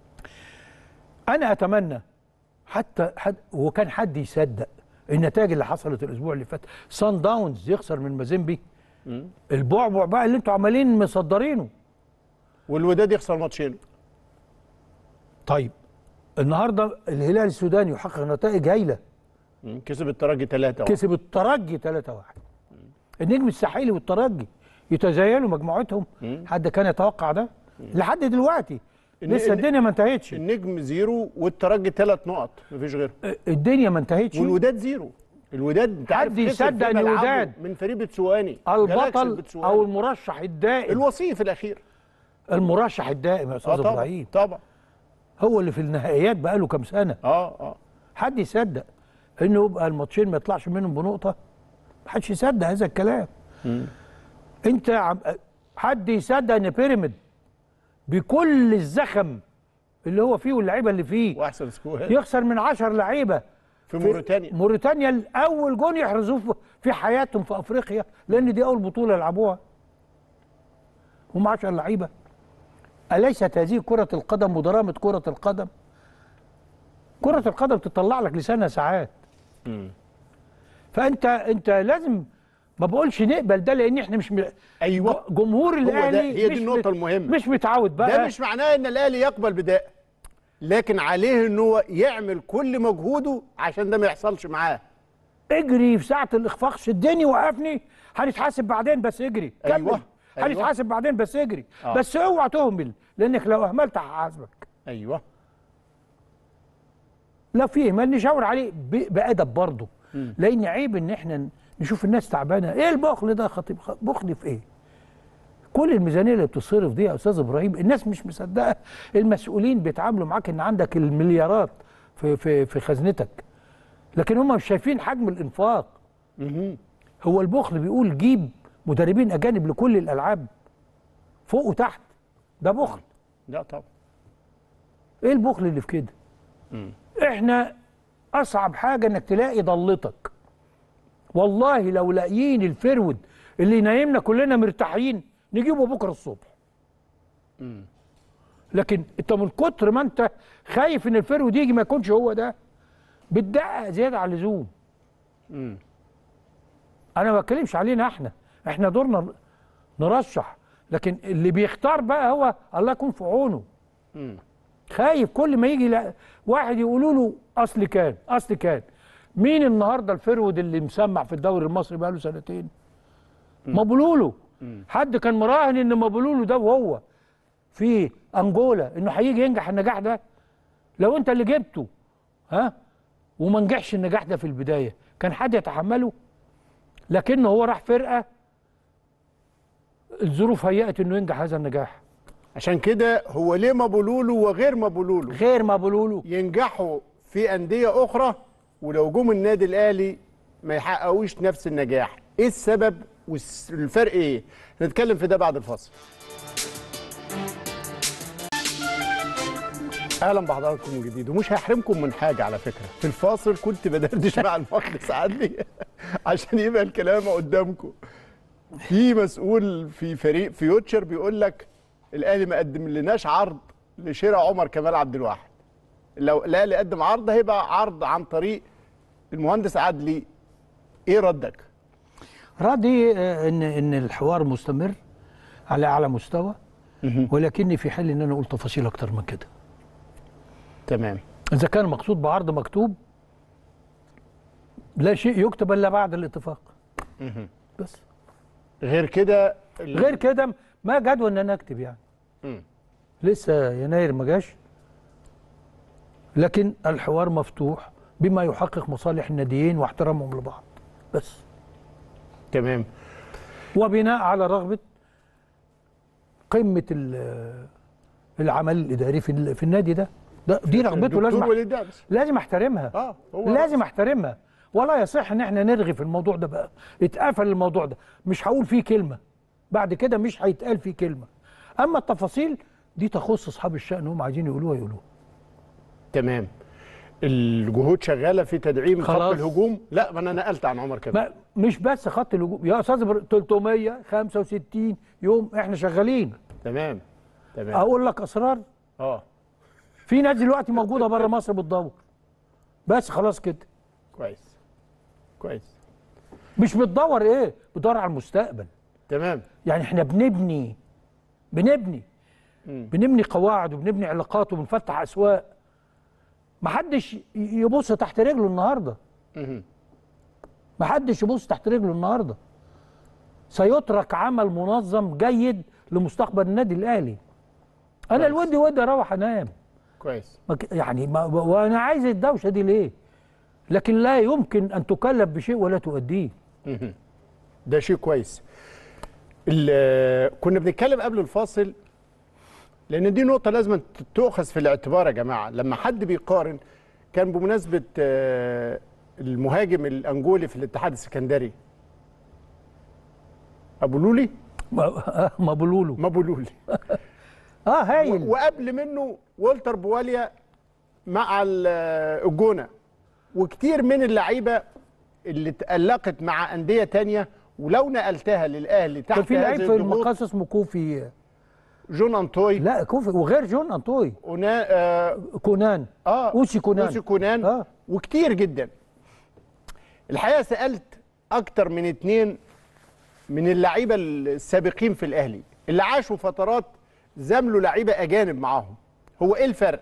انا اتمنى حتى حد وكان حد يصدق النتائج اللي حصلت الاسبوع اللي فات سان داونز يخسر من مازيمبي البعبع بقى اللي انتوا عمالين مصدرينه والوداد يخسر ماتشين طيب النهارده الهلال السوداني يحقق نتائج هايله مم. كسب الترجي ثلاثة كسب الترجي 3-1 النجم الساحلي والترجي يتزايلوا مجموعتهم حد كان يتوقع ده لحد دلوقتي الن- لسه الن- الدنيا ما انتهتش النجم زيرو والترجي ثلاث نقط مفيش غيره الدنيا ما انتهتش والوداد زيرو الوداد انت عارف حد خسر في يصدق إن ملعبه الوداد من فريق بتسواني جالاكسي البطل البتسواني. او المرشح الدائم الوصيف الاخير المرشح الدائم يا اه استاذ طبعا ابراهيم طبعا هو اللي في النهائيات بقاله كام سنه اه اه حد يصدق انه يبقى الماتشين ما يطلعش منهم بنقطه ما حدش يصدق هذا الكلام انت عم حد يصدق ان بيراميد بكل الزخم اللي هو فيه واللعيبه اللي فيه واحسن سكواد يخسر من 10 لعيبه في موريتانيا موريتانيا الاول جون يحرزوه في- في حياتهم في افريقيا لان دي اول بطوله يلعبوها هم 10 لعيبه اليست هذه كره القدم ودرامه كره القدم كره القدم تطلع لك لسانها ساعات فانت انت لازم ما بقولش نقبل ده لان احنا مش م... ايوه جمهور ده، الاهلي هي دي مش النقطة مت- المهمة. مش متعود بقى ده مش معناه ان الاهلي يقبل بده لكن عليه ان هو يعمل كل مجهوده عشان ده ما يحصلش معاه اجري في ساعة الإخفاق شدني وقفني هنتحاسب بعدين بس اجري كمل أيوة، أيوة. هنتحاسب بعدين بس اجري آه. بس اوعى تهمل لأنك لو أهملت هحاسبك ايوه لا في إهمال نشاور عليه ب- بأدب برضه لأن عيب إن إحنا نشوف الناس تعبانة إيه البخل ده يا خطيب خ- بخل في إيه؟ كل الميزانية اللي بتصرف دي يا أستاذ إبراهيم الناس مش مصدقة المسؤولين بيتعاملوا معاك إن عندك المليارات في في في خزنتك لكن هم مش شايفين حجم الإنفاق هو البخل بيقول جيب مدربين اجانب لكل الالعاب فوق وتحت ده بخل لا طبعا ايه البخل اللي في كده احنا اصعب حاجه انك تلاقي ضلتك والله لو لاقيين الفرود اللي ينيمنا كلنا مرتاحين نجيبه بكره الصبح لكن انت من كتر ما انت خايف ان الفرود يجي ما يكونش هو ده بتدقق زياده عن اللزوم انا ما بتكلمش علينا احنا احنا دورنا نرشح لكن اللي بيختار بقى هو الله يكون في عونه خايف كل ما يجي لا واحد يقولوا له اصل كان اصل كان مين النهارده الفرود اللي مسمع في الدوري المصري بقى له سنتين مبلولو حد كان مراهن ان مبلولو ده وهو في انجولا انه هيجي ينجح النجاح ده لو انت اللي جبته ها وما نجحش النجاح ده في البدايه كان حد يتحمله لكنه هو راح فرقه الظروف هيأت انه ينجح هذا النجاح عشان كده هو ليه مبولولو وغير مبولولو غير ما بقولوا ينجحوا في أندية أخرى ولو جم النادي الأهلي ما يحققوش نفس النجاح إيه السبب والفرق إيه نتكلم في ده بعد الفاصل اهلا بحضراتكم من جديد ومش هحرمكم من حاجه على فكره في الفاصل كنت بدردش مع المهندس عدلي عشان يبقى الكلام قدامكم في مسؤول في فريق فيوتشر بيقول لك الاهلي ما قدم لناش عرض لشراء عمر كمال عبد الواحد لو الاهلي قدم عرض هيبقى عرض عن طريق المهندس عدلي ايه ردك راضي آه، ان ان الحوار مستمر على اعلى مستوى ولكني في حل ان انا اقول تفاصيل اكتر من كده تمام اذا كان مقصود بعرض مكتوب لا شيء يكتب الا بعد الاتفاق بس غير كده ال- غير كده ما جدوى ان انا اكتب يعني مم. لسه يناير ما جاش لكن الحوار مفتوح بما يحقق مصالح الناديين واحترامهم لبعض بس تمام وبناء على رغبه قمه ال- العمل الاداري في ال- في النادي ده ده دي رغبته الدكتور لازم أح- وليد دعبس. لازم احترمها اه هو لازم احترمها ولا يصح ان احنا نرغي في الموضوع ده بقى اتقفل الموضوع ده مش هقول فيه كلمه بعد كده مش هيتقال فيه كلمه اما التفاصيل دي تخص اصحاب الشأن هم عايزين يقولوها يقولوها تمام الجهود شغاله في تدعيم خط خلاص. الهجوم لا ما انا نقلت عن عمر كمان ما مش بس خط الهجوم يا استاذ إبراهيم، 365 يوم احنا شغالين تمام تمام اقول لك اسرار اه في ناس دلوقتي موجوده بره مصر بتدور بس خلاص كده كويس كويس مش بتدور ايه بتدور على المستقبل تمام يعني احنا بنبني بنبني بنبني قواعد وبنبني علاقات وبنفتح اسواق محدش ي- يبص تحت رجله النهارده مهم. محدش يبص تحت رجله النهارده سيترك عمل منظم جيد لمستقبل النادي الاهلي انا كويس. الودي ودي اروح انام كويس ما ك- يعني ما وانا عايز الدوشه دي ليه لكن لا يمكن ان تكلف بشيء ولا تؤديه مهم. ده شيء كويس ال- كنا بنتكلم قبل الفاصل لان دي نقطه لازم تؤخذ في الاعتبار يا جماعه لما حد بيقارن كان بمناسبه آه، المهاجم الانجولي في الاتحاد السكندري ابو لولي ما ما بقولوا ما ابو لولي اه هايل وقبل منه والتر بواليا مع ال- الجونه وكتير من اللعيبه اللي تألقت مع أندية تانية ولو نقلتها للأهلي كان تحت في لعيب هذه في الضغوط المقاص اسمه كوفي جون أنطوي لا كوفي وغير جون انطوي ونا آه, كونان آه اوسي كونان أوسي كونان آه. وكتير جدا الحقيقة سألت أكتر من اتنين من اللعيبة السابقين في الأهلي اللي عاشوا فترات زملوا لعيبة أجانب معاهم هو إيه الفرق؟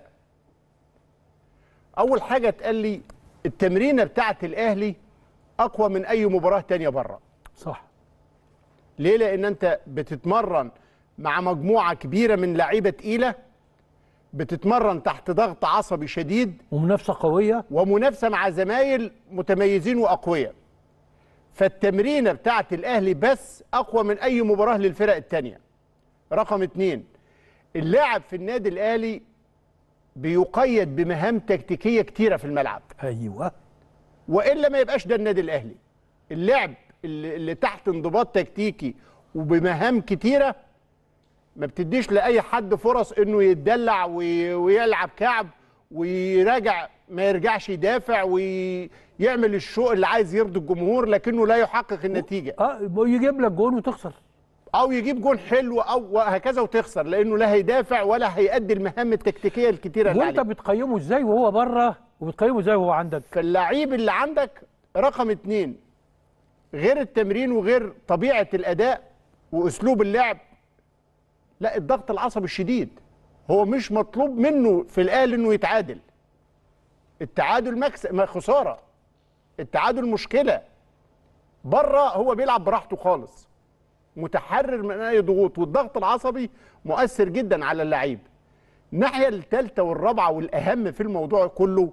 أول حاجة اتقال لي التمرينة بتاعت الأهلي أقوى من أي مباراة تانية بره صح ليه؟ لأن أنت بتتمرن مع مجموعة كبيرة من لعيبة تقيلة بتتمرن تحت ضغط عصبي شديد ومنافسه قويه ومنافسة مع زمايل متميزين وأقوياء فالتمرينة بتاعت الأهلي بس أقوى من أي مباراة للفرق التانية رقم اتنين اللاعب في النادي الأهلي بيقيد بمهام تكتيكية كتيرة في الملعب ايوه والا ما يبقاش ده النادي الاهلي اللعب اللي, اللي تحت انضباط تكتيكي وبمهام كتيره ما بتديش لاي حد فرص انه يتدلع وي- ويلعب كعب ويراجع ما يرجعش يدافع ويعمل الشو اللي عايز يرضي الجمهور لكنه لا يحقق النتيجه اه يجيب لك جون وتخسر او يجيب جون حلو او وهكذا وتخسر لانه لا هيدافع ولا هيأدي المهام التكتيكيه الكتيره اللي وانت عليه بتقيمه ازاي وهو بره وبتقيمه ازاي وهو عندك فاللعيب اللي عندك رقم اتنين غير التمرين وغير طبيعة الأداء وأسلوب اللعب لا الضغط العصبي الشديد هو مش مطلوب منه في الأهلي إنه يتعادل التعادل مكسب ما خسارة التعادل مشكلة بره هو بيلعب براحته خالص متحرر من أي ضغوط والضغط العصبي مؤثر جدا على اللعيب الناحية الثالثة والرابعة والأهم في الموضوع كله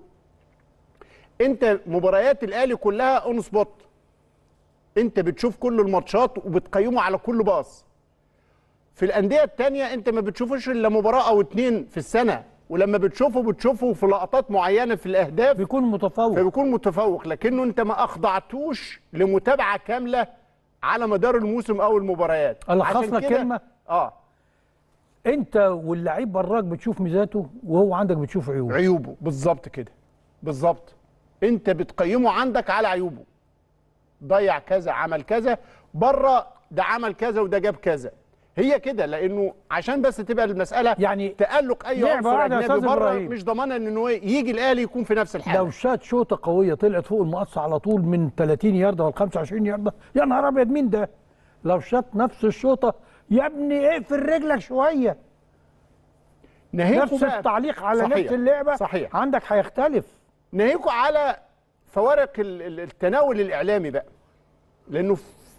انت مباريات الاهلي كلها اون سبوت انت بتشوف كل الماتشات وبتقيمه على كل باص في الانديه التانية انت ما بتشوفش الا مباراه او اتنين في السنه ولما بتشوفه بتشوفه في لقطات معينه في الاهداف بيكون متفوق فبيكون متفوق لكنه انت ما اخضعتوش لمتابعه كامله على مدار الموسم او المباريات ألخص عشان لك كده- كلمة؟ اه انت واللعيب براك بتشوف ميزاته وهو عندك بتشوف عيوبه عيوبه بالظبط كده بالظبط انت بتقيمه عندك على عيوبه ضيع كذا عمل كذا بره ده عمل كذا وده جاب كذا هي كده لانه عشان بس تبقى المساله يعني تالق اي لعبة عنصر واحدة يا اجنبي أستاذ بره إبراهيم. مش ضمانه ان هو يجي الاهلي يكون في نفس الحاله لو شات شوطه قويه طلعت فوق المقص على طول من 30 يارده ولا 25 يارده يا نهار ابيض مين ده؟ لو شات نفس الشوطه يا ابني اقفل رجلك شويه ناهيكوا نفس بقى- التعليق على صحيح. نفس اللعبه صحيح عندك هيختلف ناهيكوا على فوارق ال- ال- التناول الاعلامي بقى لانه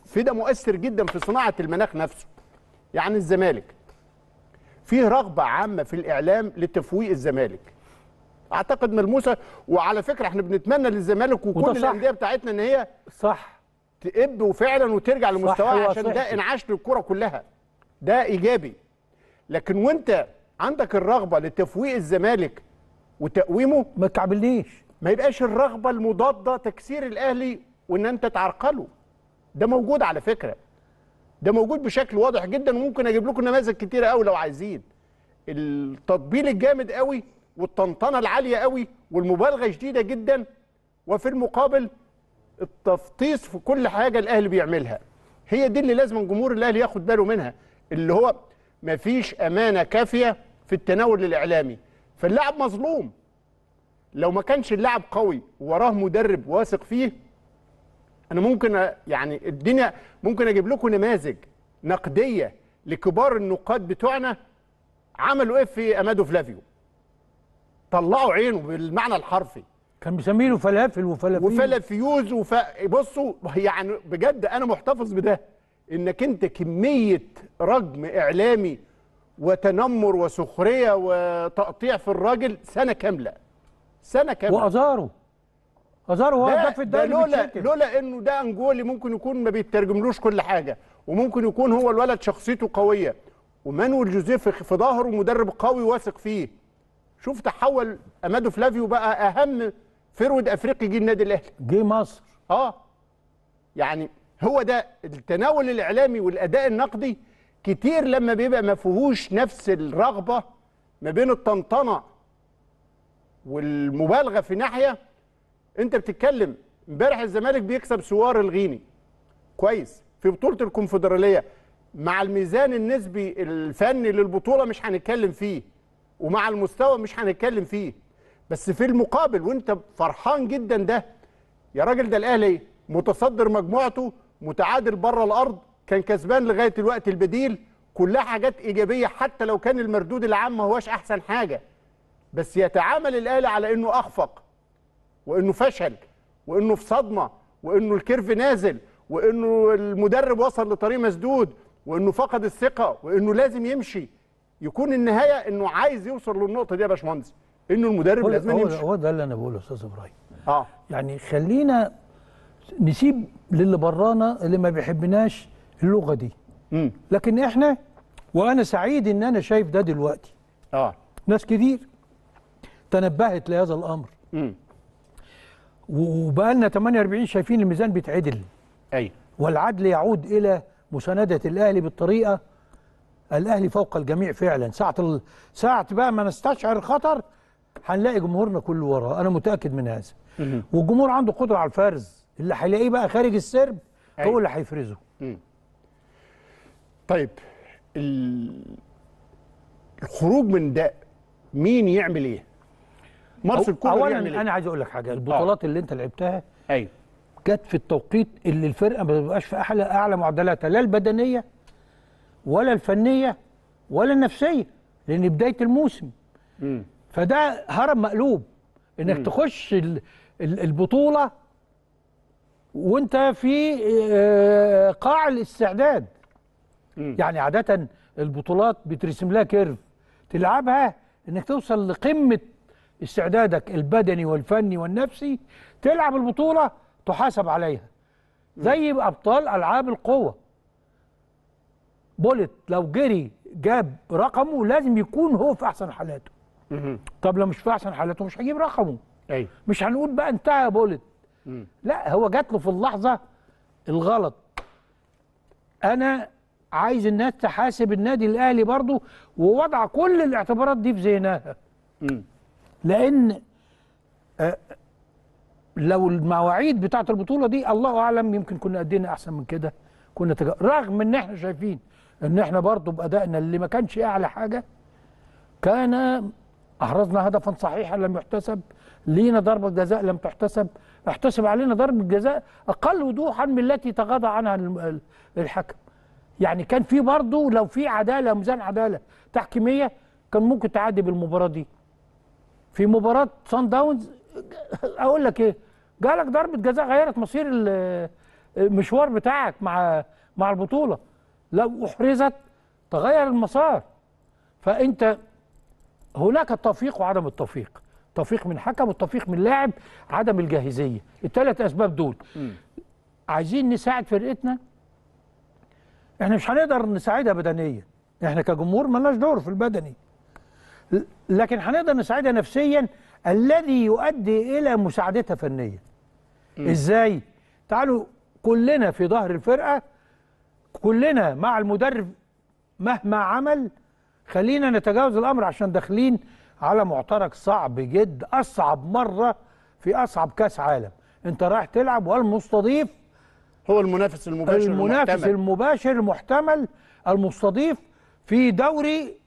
في ده مؤثر جدا في صناعه المناخ نفسه يعني الزمالك فيه رغبه عامه في الاعلام لتفويق الزمالك اعتقد ملموسه وعلى فكره احنا بنتمنى للزمالك وده وكل صح. الانديه بتاعتنا ان هي صح تقب وفعلا وترجع لمستواها عشان ده وصحي. انعاش للكره كلها ده ايجابي لكن وانت عندك الرغبه لتفويق الزمالك وتقويمه ما تكعبلنيش ما يبقاش الرغبه المضاده تكسير الاهلي وان انت تعرقله ده موجود على فكره ده موجود بشكل واضح جدا وممكن اجيب لكم نماذج كتيره قوي لو عايزين التطبيل الجامد قوي والطنطنه العاليه قوي والمبالغه شديده جدا وفي المقابل التفطيس في كل حاجه الاهلي بيعملها هي دي اللي لازم جمهور الاهلي ياخد باله منها اللي هو مفيش امانه كافيه في التناول الاعلامي فاللاعب مظلوم لو ما كانش اللاعب قوي وراه مدرب واثق فيه انا ممكن أ- يعني الدنيا ممكن اجيب لكم نماذج نقديه لكبار النقاد بتوعنا عملوا ايه في امادو فلافيو طلعوا عينه بالمعنى الحرفي كان مسمينه فلافل وفلافيل وفلافيوز وف... بصوا يعني بجد انا محتفظ بده انك انت كميه رجم اعلامي وتنمر وسخريه وتقطيع في الراجل سنه كامله سنه كامله وازاره ازاره هو ده, هداف ده الدوري لولا بيتشتم. لولا انه ده انجولي ممكن يكون ما بيترجملوش كل حاجه وممكن يكون هو الولد شخصيته قويه ومانويل جوزيف في ظهره مدرب قوي واثق فيه شوف تحول امادو فلافيو بقى اهم فرود افريقي جه النادي الاهلي جه مصر اه يعني هو ده التناول الاعلامي والاداء النقدي كتير لما بيبقى ما فيهوش نفس الرغبه ما بين الطنطنه والمبالغه في ناحيه انت بتتكلم امبارح الزمالك بيكسب سوار الغيني كويس في بطوله الكونفدراليه مع الميزان النسبي الفني للبطوله مش هنتكلم فيه ومع المستوى مش هنتكلم فيه بس في المقابل وانت فرحان جدا ده يا راجل ده الاهلي متصدر مجموعته متعادل بره الارض كان كسبان لغايه الوقت البديل كلها حاجات ايجابيه حتى لو كان المردود العام ما هواش احسن حاجه بس يتعامل الاهلي على انه اخفق وانه فشل وانه في صدمه وانه الكيرف نازل وانه المدرب وصل لطريق مسدود وانه فقد الثقه وانه لازم يمشي يكون النهايه انه عايز يوصل للنقطه دي يا باشمهندس انه المدرب هو, لازم هو, يمشي هو ده اللي انا بقوله يا استاذ ابراهيم اه يعني خلينا نسيب للي برانا اللي ما بيحبناش اللغه دي امم لكن احنا وانا سعيد ان انا شايف ده دلوقتي اه ناس كتير تنبهت لهذا الامر امم وبقى لنا 48 شايفين الميزان بيتعدل ايوه والعدل يعود الى مسانده الاهلي بالطريقه الاهلي فوق الجميع فعلا ساعه ال... ساعه بقى ما نستشعر الخطر هنلاقي جمهورنا كله وراه انا متاكد من هذا والجمهور عنده قدره على الفرز اللي هيلاقيه بقى خارج السرب أيوة. هو اللي هيفرزه طيب ال- الخروج من ده مين يعمل ايه؟ مارسيل كولر اولا يعمل ايه؟ انا عايز اقول لك حاجه البطولات اللي انت لعبتها ايوه جت في التوقيت اللي الفرقه ما بتبقاش في اعلى اعلى معدلاتها لا البدنيه ولا الفنيه ولا النفسيه لان بدايه الموسم فده هرم مقلوب انك تخش ال- ال- البطوله وانت في آه، قاع الاستعداد يعني عاده البطولات بترسم لها كيرف تلعبها انك توصل لقمه استعدادك البدني والفني والنفسي تلعب البطوله تحاسب عليها زي ابطال العاب القوه بولت لو جري جاب رقمه لازم يكون هو في احسن حالاته طب لو مش في احسن حالاته مش هيجيب رقمه ايوه مش هنقول بقى انتهى يا بولت لا هو جات له في اللحظه الغلط انا عايز الناس تحاسب النادي الاهلي برضو ووضع كل الاعتبارات دي في ذهنها لان آه، لو المواعيد بتاعه البطوله دي الله اعلم يمكن كنا ادينا احسن من كده كنا تج... رغم ان احنا شايفين ان احنا برضو بادائنا اللي ما كانش اعلى حاجه كان احرزنا هدفا صحيحا لم يحتسب لينا ضربه جزاء لم تحتسب احتسب علينا ضربه جزاء اقل وضوحا من التي تغاضى عنها الم- ال- الحكم يعني كان في برضه لو في عداله ميزان عداله تحكيميه كان ممكن تعدي بالمباراه دي في مباراه سان داونز اقول لك ايه جالك ضربه جزاء غيرت مصير ال- المشوار بتاعك مع مع البطوله لو احرزت تغير المسار فانت هناك التوفيق وعدم التوفيق توفيق من حكم والتوفيق من لاعب عدم الجاهزيه الثلاث اسباب دول عايزين نساعد فرقتنا احنا مش هنقدر نساعدها بدنيا احنا كجمهور ملناش دور في البدني ل- لكن هنقدر نساعدها نفسيا الذي يؤدي الى مساعدتها فنيا ازاي تعالوا كلنا في ظهر الفرقه كلنا مع المدرب مهما عمل خلينا نتجاوز الامر عشان داخلين على معترك صعب جدا اصعب مره في اصعب كاس عالم انت رايح تلعب والمستضيف هو المنافس المباشر المنافس المحتمل. المباشر المحتمل المستضيف في دوري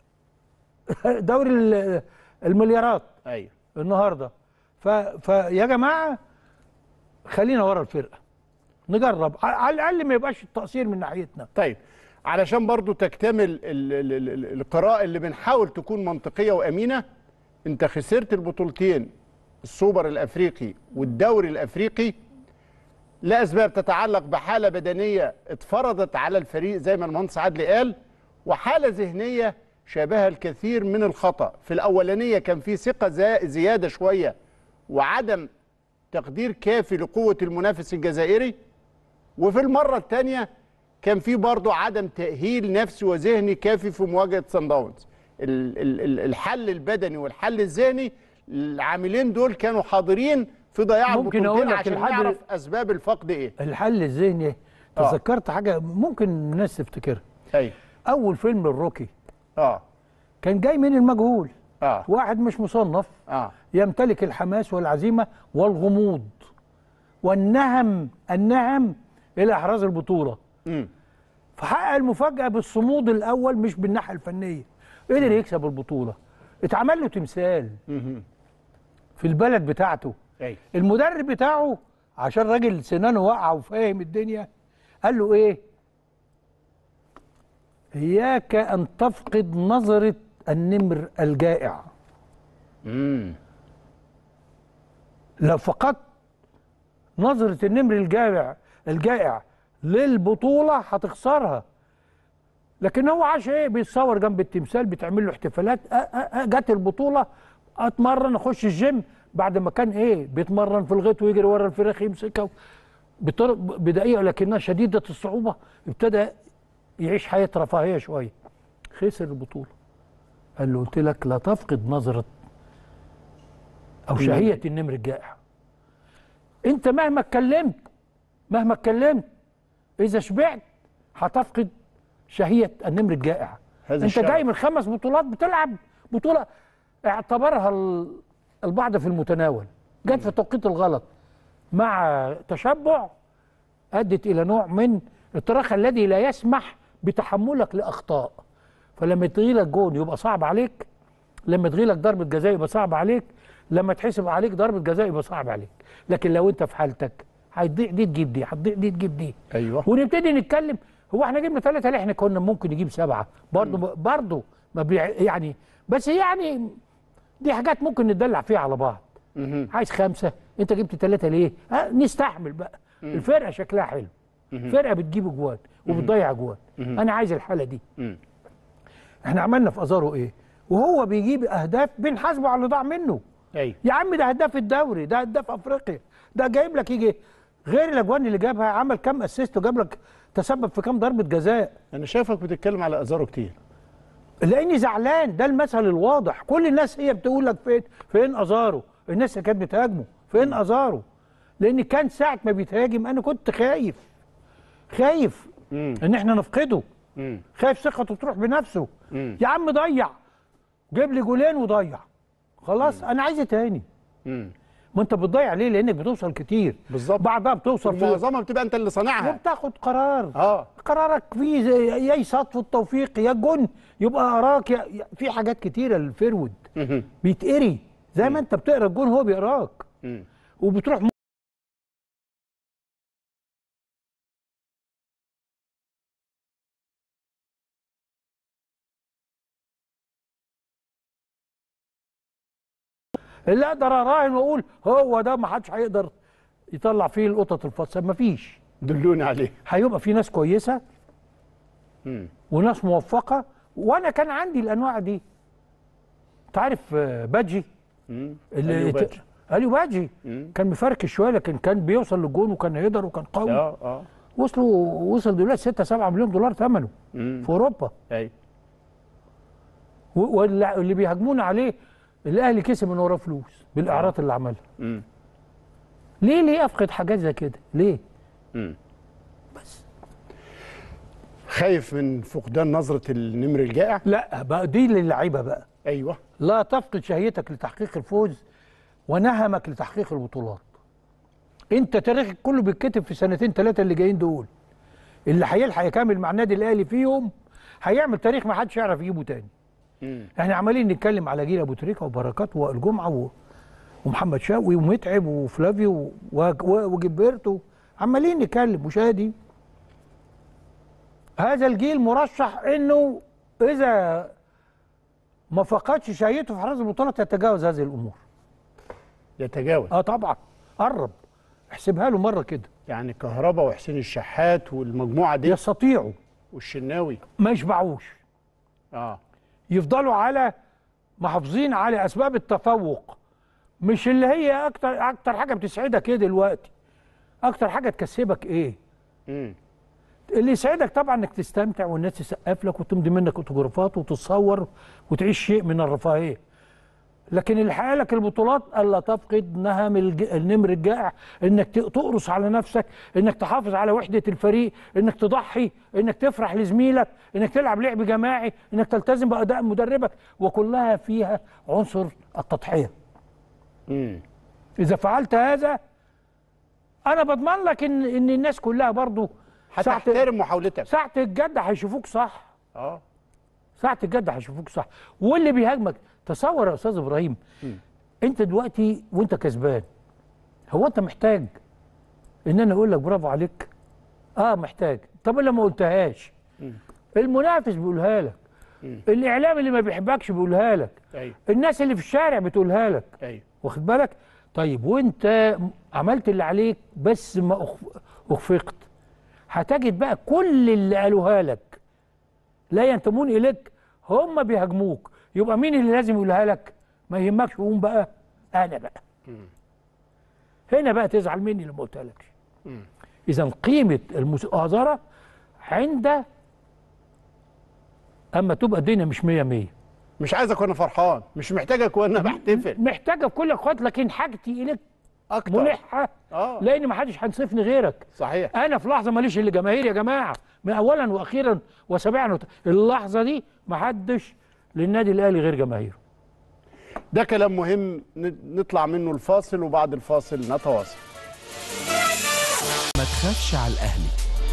دوري ال- المليارات ايوه النهارده ف... فيا جماعه خلينا ورا الفرقه نجرب ع- على الاقل ما يبقاش التقصير من ناحيتنا طيب علشان برضو تكتمل ال ال ال ال القراءة اللي بنحاول تكون منطقية وأمينة انت خسرت البطولتين السوبر الأفريقي والدوري الأفريقي لأسباب تتعلق بحالة بدنية اتفرضت على الفريق زي ما المهندس عدلي قال وحالة ذهنية شابها الكثير من الخطأ في الأولانية كان في ثقة زا- زيادة شوية وعدم تقدير كافي لقوة المنافس الجزائري وفي المرة الثانية كان في برضه عدم تأهيل نفسي وذهني كافي في مواجهة سان داونز ال- ال- ال- الحل البدني والحل الذهني العاملين دول كانوا حاضرين في ضياع ممكن البطولتين أقول لك عشان الحل- نعرف أسباب الفقد إيه الحل الذهني آه. تذكرت حاجه ممكن الناس تفتكرها أيوه اول فيلم الروكي آه كان جاي من المجهول آه واحد مش مصنف آه يمتلك الحماس والعزيمه والغموض والنهم النهم الى احراز البطوله مم. فحقق المفاجاه بالصمود الاول مش بالناحيه الفنيه قدر يكسب البطوله اتعمل له تمثال مهم. في البلد بتاعته أيوه المدرب بتاعه عشان راجل سنانه واقعه وفاهم الدنيا قال له ايه اياك ان تفقد نظره النمر الجائع مم. لو فقدت نظره النمر الجائع الجائع للبطوله هتخسرها لكن هو عاش ايه بيتصور جنب التمثال بتعمل له احتفالات أ- أ- أ- جت البطوله اتمرن اخش الجيم بعد ما كان ايه بيتمرن في الغيط ويجري ورا الفراخ يمسكها بطرق بدقيقه لكنها شديده الصعوبه ابتدى يعيش حياه رفاهيه شويه خسر البطوله قال له قلت لك لا تفقد نظره او شهيه النمر الجائع انت مهما اتكلمت مهما اتكلمت اذا شبعت هتفقد شهيه النمر الجائع هذا انت الشغف. جاي من خمس بطولات بتلعب بطوله اعتبرها ال- البعض في المتناول جت في التوقيت الغلط مع تشبع ادت الى نوع من التراخ الذي لا يسمح بتحملك لاخطاء فلما تغيلك جون يبقى صعب عليك لما تغيلك ضربه جزاء يبقى صعب عليك لما تحسب عليك ضربه جزاء يبقى صعب عليك لكن لو انت في حالتك هتضيع دي تجيب دي هتضيع دي تجيب دي أيوه ونبتدي نتكلم هو احنا جبنا ثلاثة ليه احنا كنا ممكن نجيب سبعة برضه برضه ما بيع يعني بس يعني دي حاجات ممكن نتدلع فيها على بعض مهم. عايز خمسة انت جبت ثلاثة ليه ها نستحمل بقى الفرقة شكلها حلو فرقة بتجيب اجوان وبتضيع اجوان انا عايز الحالة دي مم. احنا عملنا في ازارو ايه وهو بيجيب اهداف بنحاسبه على اللي ضاع منه أيوه يا عم ده هداف الدوري ده هداف افريقيا ده جايب لك يجي غير الاجوان اللي جابها عمل كام اسيست وجاب لك تسبب في كام ضربه جزاء أنا شايفك بتتكلم على أزارو كتير لاني زعلان ده المثل الواضح كل الناس هي بتقول لك فين فين ازارو الناس اللي كانت بتهاجمه فين ازارو لان كان ساعه ما بيتهاجم انا كنت خايف خايف مم. ان احنا نفقده مم. خايف ثقته تروح بنفسه مم. يا عم ضيع جيب لي جولين وضيع خلاص انا عايز تاني مم. ما انت بتضيع ليه لانك بتوصل كتير بالظبط. بعدها بتوصل في معظمها بتبقى أنت اللي صانعها وبتاخد قرار اه قرارك فيه زي- يا صدفه التوفيق يا جن يبقى اراك يا يا- في حاجات كتيره للفرود مهم. بيتقري زي ما انت بتقرا الجون هو بيقراك مم. وبتروح م- اللي اقدر اراهن واقول هو ده ما حدش هيقدر يطلع فيه القطط الفاصله مفيش دلوني عليه هيبقى في ناس كويسه مم. وناس موفقه وانا كان عندي الانواع دي انت عارف آه، باجي مم. اللي أليو باجي. اليو باجي مم. كان مفركش شويه لكن كان بيوصل للجون وكان هيقدر وكان قوي اه اه وصلوا وصل دلوقتي 6 7 مليون دولار ثمنه مم. في اوروبا ايوه و- واللي اللي بيهاجمونا عليه الاهلي كسب من وراه فلوس بالاعارات اللي عملها مم. ليه ليه افقد حاجات زي كده ليه مم. خايف من فقدان نظره النمر الجائع لا بقى دي للعيبه بقى ايوه لا تفقد شهيتك لتحقيق الفوز ونهمك لتحقيق البطولات انت تاريخك كله بيتكتب في سنتين ثلاثه اللي جايين دول اللي هيلحق يكمل مع النادي الاهلي فيهم هيعمل تاريخ ما حدش يعرف يجيبه تاني مم. احنا عمالين نتكلم على جيل ابو تريكه وبركات والجمعه و... ومحمد شوقي ومتعب وفلافيو و... و... وجبرتو عمالين نتكلم وشادي هذا الجيل مرشح انه اذا ما فقدش شهيته في حرز البطولات يتجاوز هذه الامور يتجاوز اه طبعا قرب احسبها له مره كده يعني كهربا وحسين الشحات والمجموعه دي يستطيعوا والشناوي ما يشبعوش اه يفضلوا على محافظين على اسباب التفوق مش اللي هي اكتر اكتر حاجه بتسعدك ايه دلوقتي اكتر حاجه تكسبك ايه مم. اللي يسعدك طبعا انك تستمتع والناس تسقف لك وتمضي منك اوتوجرافات وتتصور وتعيش شيء من الرفاهيه لكن اللي حقق لك البطولات الا تفقد نهم الج... النمر الجائع انك ت- تقرص على نفسك انك تحافظ على وحده الفريق انك تضحي انك تفرح لزميلك انك تلعب لعب جماعي انك تلتزم باداء مدربك وكلها فيها عنصر التضحيه مم. اذا فعلت هذا انا بضمن لك ان ان الناس كلها برضو ساعة هتحترم محاولتك ساعة الجد هيشوفوك صح اه ساعة الجد هيشوفوك صح واللي بيهاجمك تصور يا استاذ ابراهيم انت دلوقتي وانت كسبان هو انت محتاج ان انا اقول لك برافو عليك اه محتاج طب انا ما قلتهاش المنافس بيقولها لك الاعلام اللي ما بيحبكش بيقولها لك ايوه الناس اللي في الشارع بتقولها لك ايوه واخد بالك طيب وانت عملت اللي عليك بس ما أخ- اخفقت هتجد بقى كل اللي قالوها لك لا ينتمون اليك هم بيهاجموك يبقى مين اللي لازم يقولها لك ما يهمكش قوم بقى انا بقى هنا بقى تزعل مني لما قلتها لك اذا قيمه المؤازره عند اما تبقى الدنيا مش مية مية مش عايزك وانا فرحان مش محتاجك وانا بحتفل محتاجه في كل الاوقات لكن حاجتي اليك اكتر ملحه اه لان ما حدش هينصفني غيرك صحيح انا في لحظه ماليش الا جماهير يا جماعه من اولا واخيرا وسابعا وت... اللحظه دي ما حدش للنادي الاهلي غير جماهيره ده كلام مهم ن- نطلع منه الفاصل وبعد الفاصل نتواصل ما تخافش على الأهلي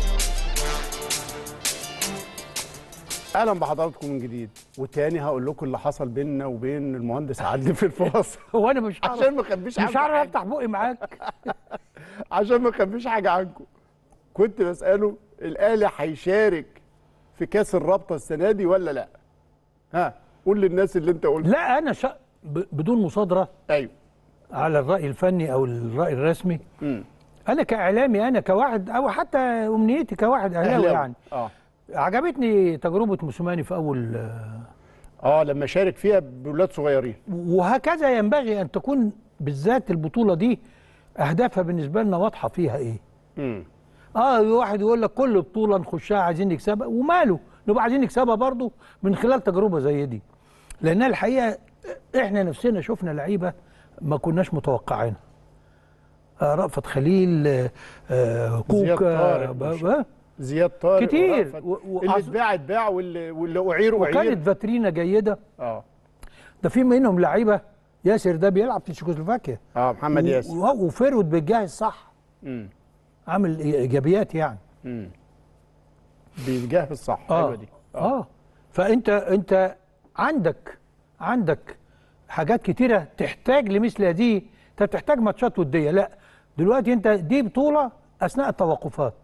اهلا بحضراتكم من جديد وتاني هقول لكم اللي حصل بيننا وبين المهندس عدلي في الفاصل هو انا مش هعرف عشان ما اخبيش مش عنكم هعرف حاجة. افتح بقي معاك عشان ما اخبيش حاجه عنكم كنت بساله الاهلي هيشارك في كاس الرابطه السنه دي ولا لا ها قول للناس اللي انت قلت لا انا شا... ب... بدون مصادره ايوه على الراي الفني او الراي الرسمي مم. انا كاعلامي انا كواحد او حتى امنيتي كواحد اهلاوي أهلاوي. يعني اه عجبتني تجربه موسيماني في اول اه لما شارك فيها بولاد صغيرين وهكذا ينبغي ان تكون بالذات البطوله دي اهدافها بالنسبه لنا واضحه فيها ايه مم. اه واحد يقول لك كل بطوله نخشها عايزين نكسبها وماله نبقى عايزين نكسبها برضه من خلال تجربه زي دي لانها الحقيقه احنا نفسنا شفنا لعيبه ما كناش متوقعينها آه رأفت خليل آه آه زياد كوكا طارق ب- مش- ب- زياد طارق كتير. ورأفت. و- و- اللي عز- اتباع اتباع واللي واللي اعير اعير وكانت فاترينا جيده اه ده في منهم لعيبه ياسر ده بيلعب في تشيكوسلوفاكيا اه محمد ياسر و- وفيرود بالجهه الصح مم. عامل ايجابيات يعني مم. بيجهز صح اه حلوه دي اه فانت انت عندك عندك حاجات كتيره تحتاج لمثل هذه انت بتحتاج ماتشات وديه لا دلوقتي انت دي بطوله اثناء التوقفات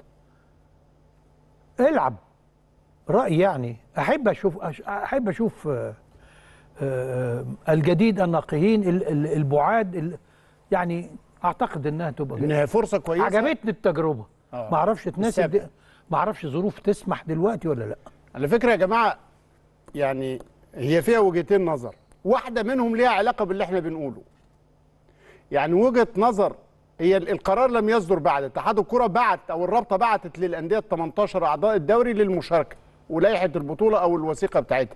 العب رايي يعني احب اشوف أش- احب اشوف آه، آه، الجديد الناقيين ال- ال- البعاد ال- يعني اعتقد انها تبقى انها فرصه كويسه عجبتني التجربه آه. ما اعرفش تناسب السابق. دي- ما اعرفش ظروف تسمح دلوقتي ولا لا على فكره يا جماعه يعني هي فيها وجهتين نظر واحده منهم ليها علاقه باللي احنا بنقوله يعني وجهه نظر هي ال- القرار لم يصدر بعد اتحاد الكره بعت او الرابطه بعتت للانديه ال 18 اعضاء الدوري للمشاركه ولائحه البطوله او الوثيقه بتاعتها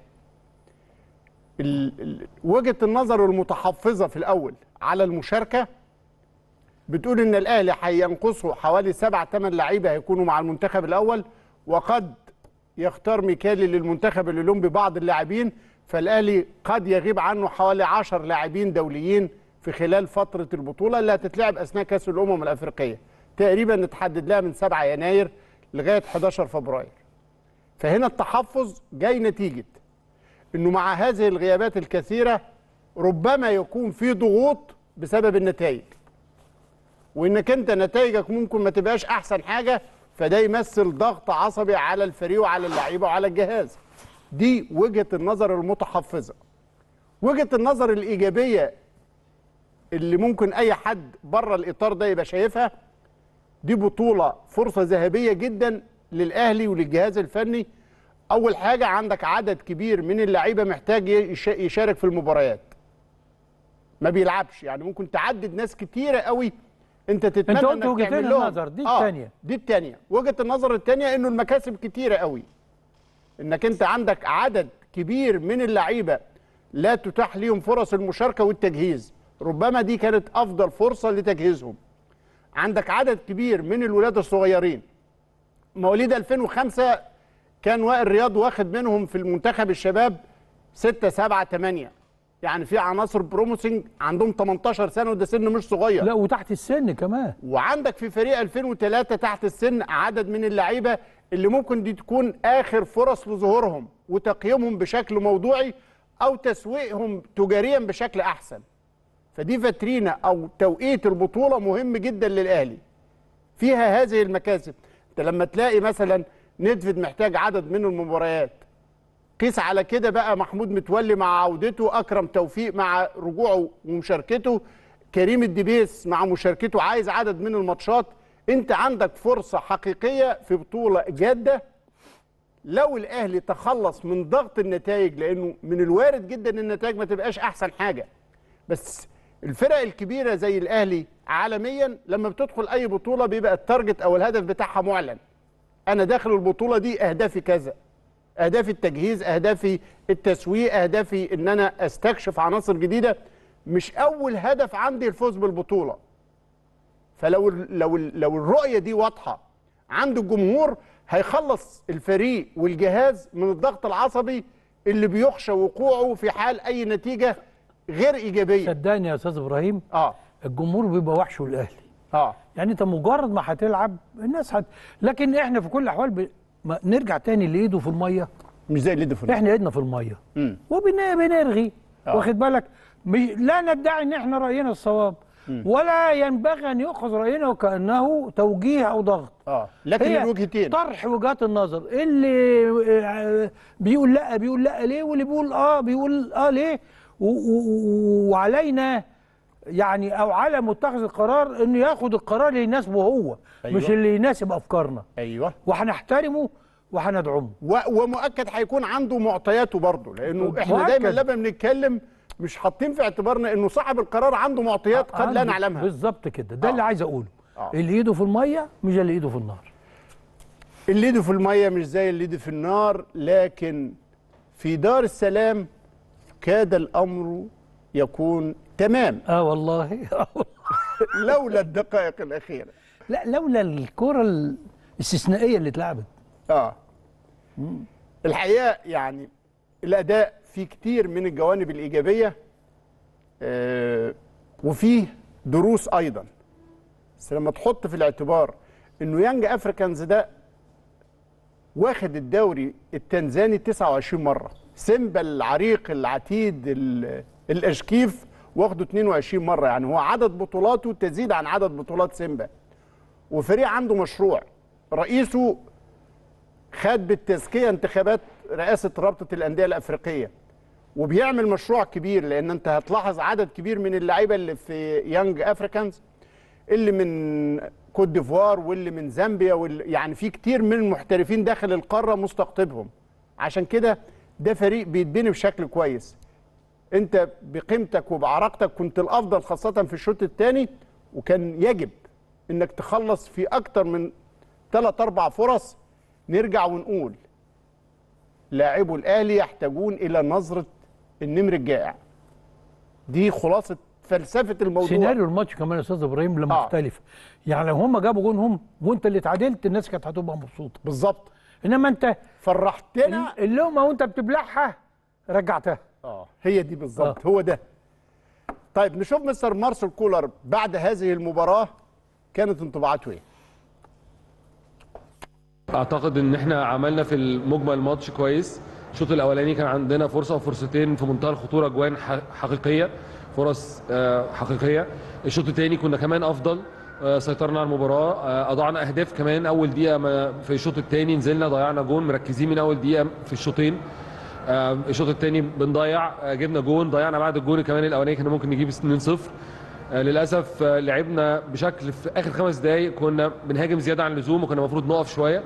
ال- ال- وجهه النظر المتحفظه في الاول على المشاركه بتقول ان الاهلي هينقصه حوالي سبع ثمان لعيبه هيكونوا مع المنتخب الاول وقد يختار ميكالي للمنتخب الاولمبي بعض اللاعبين فالاهلي قد يغيب عنه حوالي 10 لاعبين دوليين في خلال فتره البطوله اللي هتتلعب اثناء كاس الامم الافريقيه تقريبا اتحدد لها من 7 يناير لغايه 11 فبراير فهنا التحفظ جاي نتيجه انه مع هذه الغيابات الكثيره ربما يكون في ضغوط بسبب النتائج وانك انت نتائجك ممكن ما تبقاش احسن حاجه فده يمثل ضغط عصبي على الفريق وعلى اللعيبه وعلى الجهاز دي وجهه النظر المتحفظه وجهه النظر الايجابيه اللي ممكن اي حد بره الاطار ده يبقى شايفها دي بطوله فرصه ذهبيه جدا للاهلي وللجهاز الفني اول حاجه عندك عدد كبير من اللعيبه محتاج يش- يشارك في المباريات ما بيلعبش يعني ممكن تعدد ناس كتيره قوي انت تتمنى أنت قلت انك وجهتين تعمل لهم النظر، دي آه، التانية. دي الثانيه وجهه النظر الثانيه انه المكاسب كتيره قوي انك انت عندك عدد كبير من اللعيبه لا تتاح ليهم فرص المشاركه والتجهيز ربما دي كانت افضل فرصه لتجهيزهم عندك عدد كبير من الولاد الصغيرين مواليد 2005 كان وائل رياض واخد منهم في المنتخب الشباب 6 7 8 يعني في عناصر بروموسنج عندهم 18 سنه وده سن مش صغير لا وتحت السن كمان وعندك في فريق 2003 تحت السن عدد من اللعيبه اللي ممكن دي تكون اخر فرص لظهورهم وتقييمهم بشكل موضوعي او تسويقهم تجاريا بشكل احسن فدي فاترينا او توقيت البطوله مهم جدا للاهلي فيها هذه المكاسب انت لما تلاقي مثلا ندفد محتاج عدد من المباريات قيس على كده بقى محمود متولي مع عودته اكرم توفيق مع رجوعه ومشاركته كريم الدبيس مع مشاركته عايز عدد من الماتشات انت عندك فرصه حقيقيه في بطوله جاده لو الاهلي تخلص من ضغط النتائج لانه من الوارد جدا ان النتائج ما تبقاش احسن حاجه بس الفرق الكبيره زي الاهلي عالميا لما بتدخل اي بطوله بيبقى التارجت او الهدف بتاعها معلن انا داخل البطوله دي اهدافي كذا اهدافي التجهيز اهدافي التسويق اهدافي ان انا استكشف عناصر جديده مش اول هدف عندي الفوز بالبطوله فلو لو لو الرؤيه دي واضحه عند الجمهور هيخلص الفريق والجهاز من الضغط العصبي اللي بيخشى وقوعه في حال اي نتيجه غير ايجابيه صدقني يا استاذ ابراهيم اه الجمهور بيبقى وحشه الاهلي اه يعني انت مجرد ما هتلعب الناس هت... لكن احنا في كل الاحوال ب... ما نرجع تاني اللي ايده في الميه مش زي اللي في احنا ايدنا في الميه مم. وبنرغي آه. واخد بالك مش... لا ندعي ان احنا راينا الصواب ولا ينبغي ان يؤخذ راينا وكانه توجيه او ضغط اه لكن هي الوجهتين طرح وجهات النظر اللي آه، بيقول لا بيقول لا ليه واللي بيقول اه بيقول اه ليه و- و- وعلينا يعني او على متخذ القرار انه ياخد القرار اللي يناسبه هو أيوة. مش اللي يناسب افكارنا ايوه وهنحترمه وهندعمه و... ومؤكد هيكون عنده معطياته برضه لانه احنا مؤكد. دايما لما بنتكلم مش حاطين في اعتبارنا انه صاحب القرار عنده معطيات قد لا عنده- نعلمها بالظبط كده ده آه. اللي عايز اقوله آه. اللي ايده في الميه مش اللي ايده في النار اللي ايده في الميه مش زي اللي ايده في النار لكن في دار السلام كاد الامر يكون تمام اه والله لولا الدقائق الاخيره لا لولا الكره الاستثنائيه اللي اتلعبت اه الحقيقه يعني الاداء فيه كتير من الجوانب الايجابيه آه وفيه دروس ايضا بس لما تحط في الاعتبار انه يانج افريكانز ده واخد الدوري التنزاني 29 مره سيمبا العريق العتيد ال- الاشكيف واخده 22 مره يعني هو عدد بطولاته تزيد عن عدد بطولات سيمبا وفريق عنده مشروع رئيسه خد بالتزكيه انتخابات رئاسه رابطه الانديه الافريقيه وبيعمل مشروع كبير لان انت هتلاحظ عدد كبير من اللعيبه اللي في يانج افريكانز اللي من كوت ديفوار واللي من زامبيا واللي يعني في كتير من المحترفين داخل القاره مستقطبهم عشان كده ده فريق بيتبني بشكل كويس انت بقيمتك وبعراقتك كنت الافضل خاصه في الشوط الثاني وكان يجب انك تخلص في اكتر من ثلاث اربع فرص نرجع ونقول لاعبو الاهلي يحتاجون الى نظره النمر الجائع دي خلاصه فلسفه الموضوع سيناريو الماتش كمان يا استاذ ابراهيم لما آه. مختلف يعني لو هم جابوا جونهم وانت اللي اتعادلت الناس كانت هتبقى مبسوطه بالظبط انما انت فرحتنا اللقمه وانت بتبلعها رجعتها اه هي دي بالظبط هو ده طيب نشوف مستر مارسيل كولر بعد هذه المباراه كانت انطباعاته ايه اعتقد ان احنا عملنا في المجمل ماتش كويس الشوط الاولاني كان عندنا فرصه وفرصتين في منتهى الخطوره جوان ح- حقيقيه فرص آه، حقيقيه الشوط الثاني كنا كمان افضل آه، سيطرنا على المباراه آه، اضعنا اهداف كمان اول دقيقه ما- في الشوط الثاني نزلنا ضيعنا جون مركزين من اول دقيقه في الشوطين آه، الشوط الثاني بنضيع آه، جبنا جون ضيعنا بعد الجون كمان الاولاني كنا ممكن نجيب 2-0 آه، للاسف آه، لعبنا بشكل في اخر خمس دقائق كنا بنهاجم زياده عن اللزوم وكنا المفروض نقف شويه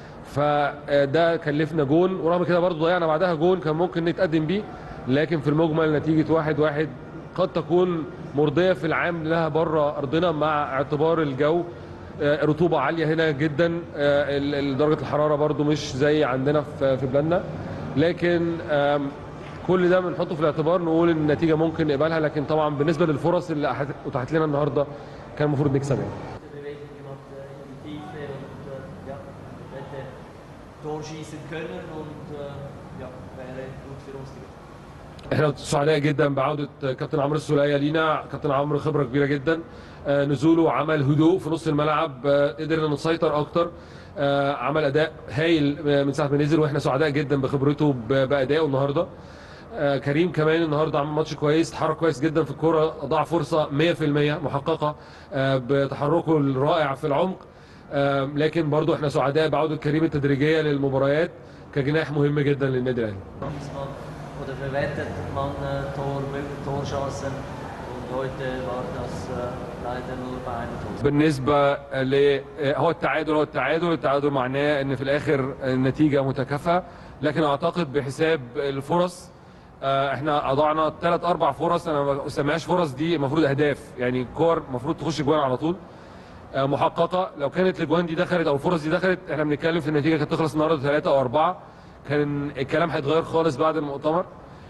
فده كلفنا جون ورغم كده برضو ضيعنا بعدها جون كان ممكن نتقدم بيه لكن في المجمل نتيجه واحد واحد قد تكون مرضيه في العام لها بره ارضنا مع اعتبار الجو آه، رطوبه عاليه هنا جدا آه، ال- ال- درجه الحراره برضو مش زي عندنا في في بلادنا لكن آم، كل ده بنحطه في الاعتبار نقول ان النتيجه ممكن نقبلها لكن طبعا بالنسبه للفرص اللي أحت- اتاحت لنا النهارده كان المفروض نكسب يعني Bewegung gemacht äh, in die Tiefe und äh, ja, hätte Tor schießen können und äh, ja, wäre gut für uns gewesen. احنا سعداء جدا بعوده كابتن عمرو السوليه لينا كابتن عمرو خبره كبيره جدا آه، نزوله عمل هدوء في نص الملعب آه، قدرنا نسيطر اكتر آه، عمل اداء هايل آه، من ساعه ما نزل واحنا سعداء جدا بخبرته ب- بادائه النهارده آه، كريم كمان النهارده عمل ماتش كويس اتحرك كويس جدا في الكوره اضاع فرصه 100% محققه آه، بتحركه الرائع في العمق آه، لكن برضو احنا سعداء بعوده كريم التدريجيه للمباريات كجناح مهم جدا للنادي الاهلي Manchmal oder verwertet man äh, Tor, Torchancen und heute war das äh, leider nur bei einem Tor. بالنسبه ل هو التعادل هو التعادل التعادل معناه ان في الاخر النتيجه متكافئه لكن اعتقد بحساب الفرص آه، احنا اضعنا ثلاث اربع فرص انا ما اسميهاش فرص دي المفروض اهداف يعني كور المفروض تخش جوان على طول آه، محققه لو كانت الاجوان دي دخلت او الفرص دي دخلت احنا بنتكلم في النتيجه كانت تخلص النهارده ثلاثه او اربعه كان الكلام هيتغير خالص بعد المؤتمر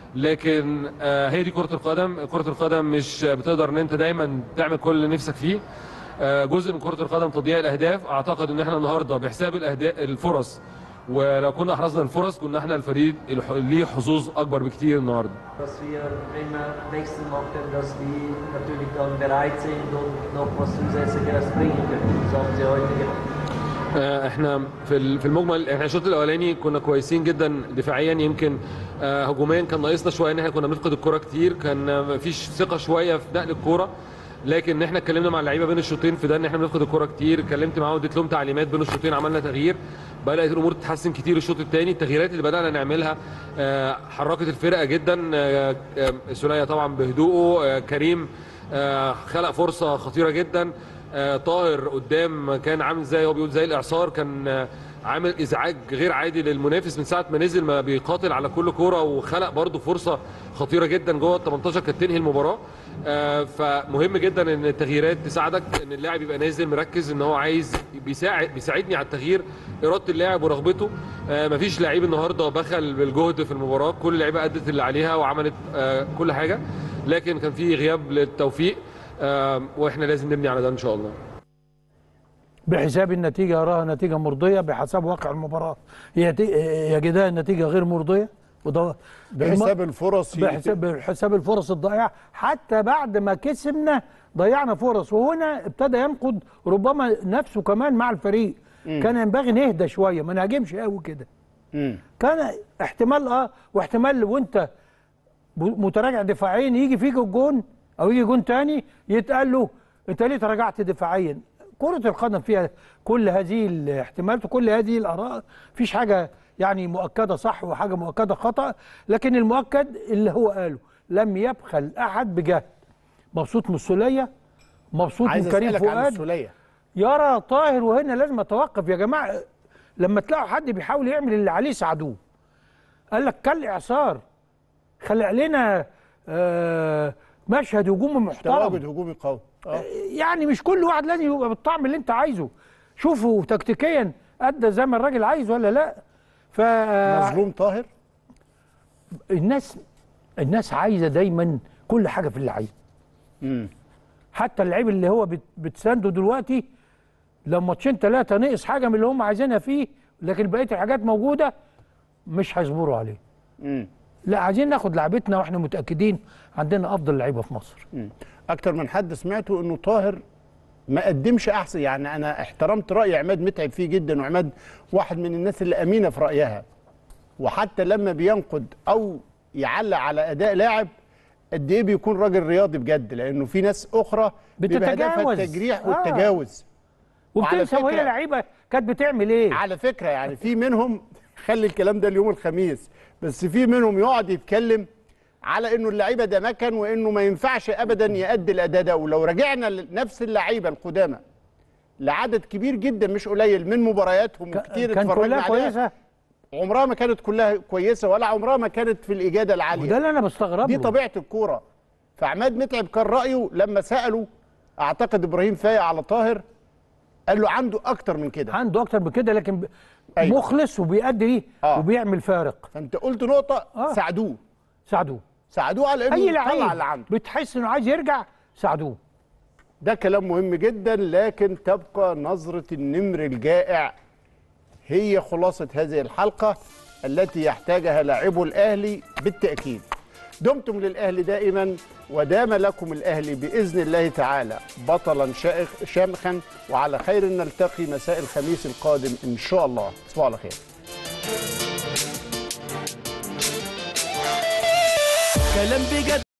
لكن آه، هي دي كره القدم كره القدم مش بتقدر ان انت دايما تعمل كل اللي نفسك فيه آه، جزء من كره القدم تضييع الاهداف اعتقد ان احنا النهارده بحساب الاهداف الفرص ولو كنا احرزنا الفرص كنا احنا الفريق الح- ليه حظوظ اكبر بكتير النهارده Dass wir immer Wechsel machen, dass wir natürlich dann bereit sind und noch was Zusätzliches bringen können. Das haben sie heute gemacht. آه، احنا في ال- في المجمل احنا الشوط الاولاني كنا كويسين جدا دفاعيا يمكن آه، هجوميا كان ناقصنا شويه ان احنا كنا بنفقد الكره كتير كان آه، مفيش ثقه شويه في نقل الكوره لكن احنا اتكلمنا مع اللعيبه بين الشوطين في ده ان احنا بنفقد الكوره كتير اتكلمت معاهم اديت لهم تعليمات بين الشوطين عملنا تغيير بدات الامور تتحسن كتير الشوط الثاني التغييرات اللي بدانا نعملها آه، حركت الفرقه جدا آه، آه، سوليه طبعا بهدوءه آه، كريم آه، خلق فرصه خطيره جدا آه، طاهر قدام كان عامل زي هو بيقول زي الاعصار كان آه، عامل ازعاج غير عادي للمنافس من ساعه ما نزل ما بيقاتل على كل كوره وخلق برده فرصه خطيره جدا جوه ال 18 كانت تنهي المباراه آه، فمهم جدا ان التغييرات تساعدك ان اللاعب يبقى نازل مركز ان هو عايز بيساعد بيساعدني على التغيير اراده اللاعب ورغبته آه، مفيش لعيب النهارده بخل بالجهد في المباراه كل اللعيبه ادت اللي عليها وعملت آه، كل حاجه لكن كان في غياب للتوفيق آه، واحنا لازم نبني على ده ان شاء الله بحساب النتيجه اراها نتيجه مرضيه بحسب واقع المباراه هي ت- يا جدال النتيجه غير مرضيه وده بحساب الفرص بحساب بحساب الفرص الضائعه حتى بعد ما كسبنا ضيعنا فرص وهنا ابتدى ينقد ربما نفسه كمان مع الفريق كان ينبغي نهدى شويه ما نهاجمش قوي كده مم. كان احتمال اه واحتمال وانت ب- متراجع دفاعيا يجي فيك الجون او يجي جون تاني يتقال له انت ليه تراجعت دفاعيا كرة القدم فيها كل هذه الاحتمالات وكل هذه الاراء مفيش حاجة يعني مؤكدة صح وحاجة مؤكدة خطأ لكن المؤكد اللي هو قاله لم يبخل احد بجهد مبسوط من السولية مبسوط عايز من كريم اسالك عن فؤاد السوليه يرى طاهر وهنا لازم اتوقف يا جماعه لما تلاقوا حد بيحاول يعمل اللي عليه ساعدوه قال لك كل اعصار خلق لنا آه مشهد هجومي محترم تواجد هجومي قوي اه يعني مش كل واحد لازم يبقى بالطعم اللي انت عايزه شوفوا تكتيكيا ادى زي ما الراجل عايز ولا لا ف مظلوم طاهر الناس الناس عايزه دايما كل حاجه في اللعيب امم حتى اللعيب اللي هو بت- بتسانده دلوقتي لو ماتشين ثلاثه نقص حاجه من اللي هم عايزينها فيه لكن بقيه الحاجات موجوده مش هيصبروا عليه امم لا عايزين ناخد لعبتنا واحنا متاكدين عندنا افضل لعيبه في مصر اكتر من حد سمعته انه طاهر ما قدمش احسن يعني انا احترمت راي عماد متعب فيه جدا وعماد واحد من الناس اللي امينه في رايها وحتى لما بينقد او يعلق على اداء لاعب قد ايه بيكون راجل رياضي بجد لانه في ناس اخرى بيبقى هدفها بتتجاوز. التجريح آه. والتجاوز وعلى وبتنسى وهي فكرة- لعيبه كانت بتعمل ايه على فكره يعني في منهم خلي الكلام ده اليوم الخميس بس في منهم يقعد يتكلم على انه اللعيبه ده مكن وانه ما ينفعش ابدا يأدي الاداء ده ولو رجعنا لنفس اللعيبه القدامى لعدد كبير جدا مش قليل من مبارياتهم وكتير كان اتفرجنا كلها عليها كويسه عمرها ما كانت كلها كويسه ولا عمرها ما كانت في الاجاده العاليه وده اللي انا بستغربه دي طبيعه الكوره فعماد متعب كان رايه لما سالوا اعتقد ابراهيم فايق على طاهر قال له عنده اكتر من كده عنده اكتر من كده لكن ب- أيوة. مخلص وبيأدي آه. وبيعمل فارق فانت قلت نقطه آه. ساعدوه ساعدوه ساعدوه على انه اي يطلع اللي لعيب عنده بتحس انه عايز يرجع ساعدوه ده كلام مهم جدا لكن تبقى نظرة النمر الجائع هي خلاصة هذه الحلقة التي يحتاجها لاعبو الأهلي بالتأكيد دمتم للأهلي دائما ودام لكم الأهلي بإذن الله تعالى بطلا شائخ شامخا وعلى خير نلتقي مساء الخميس القادم إن شاء الله تصبحوا على خير كلام بجد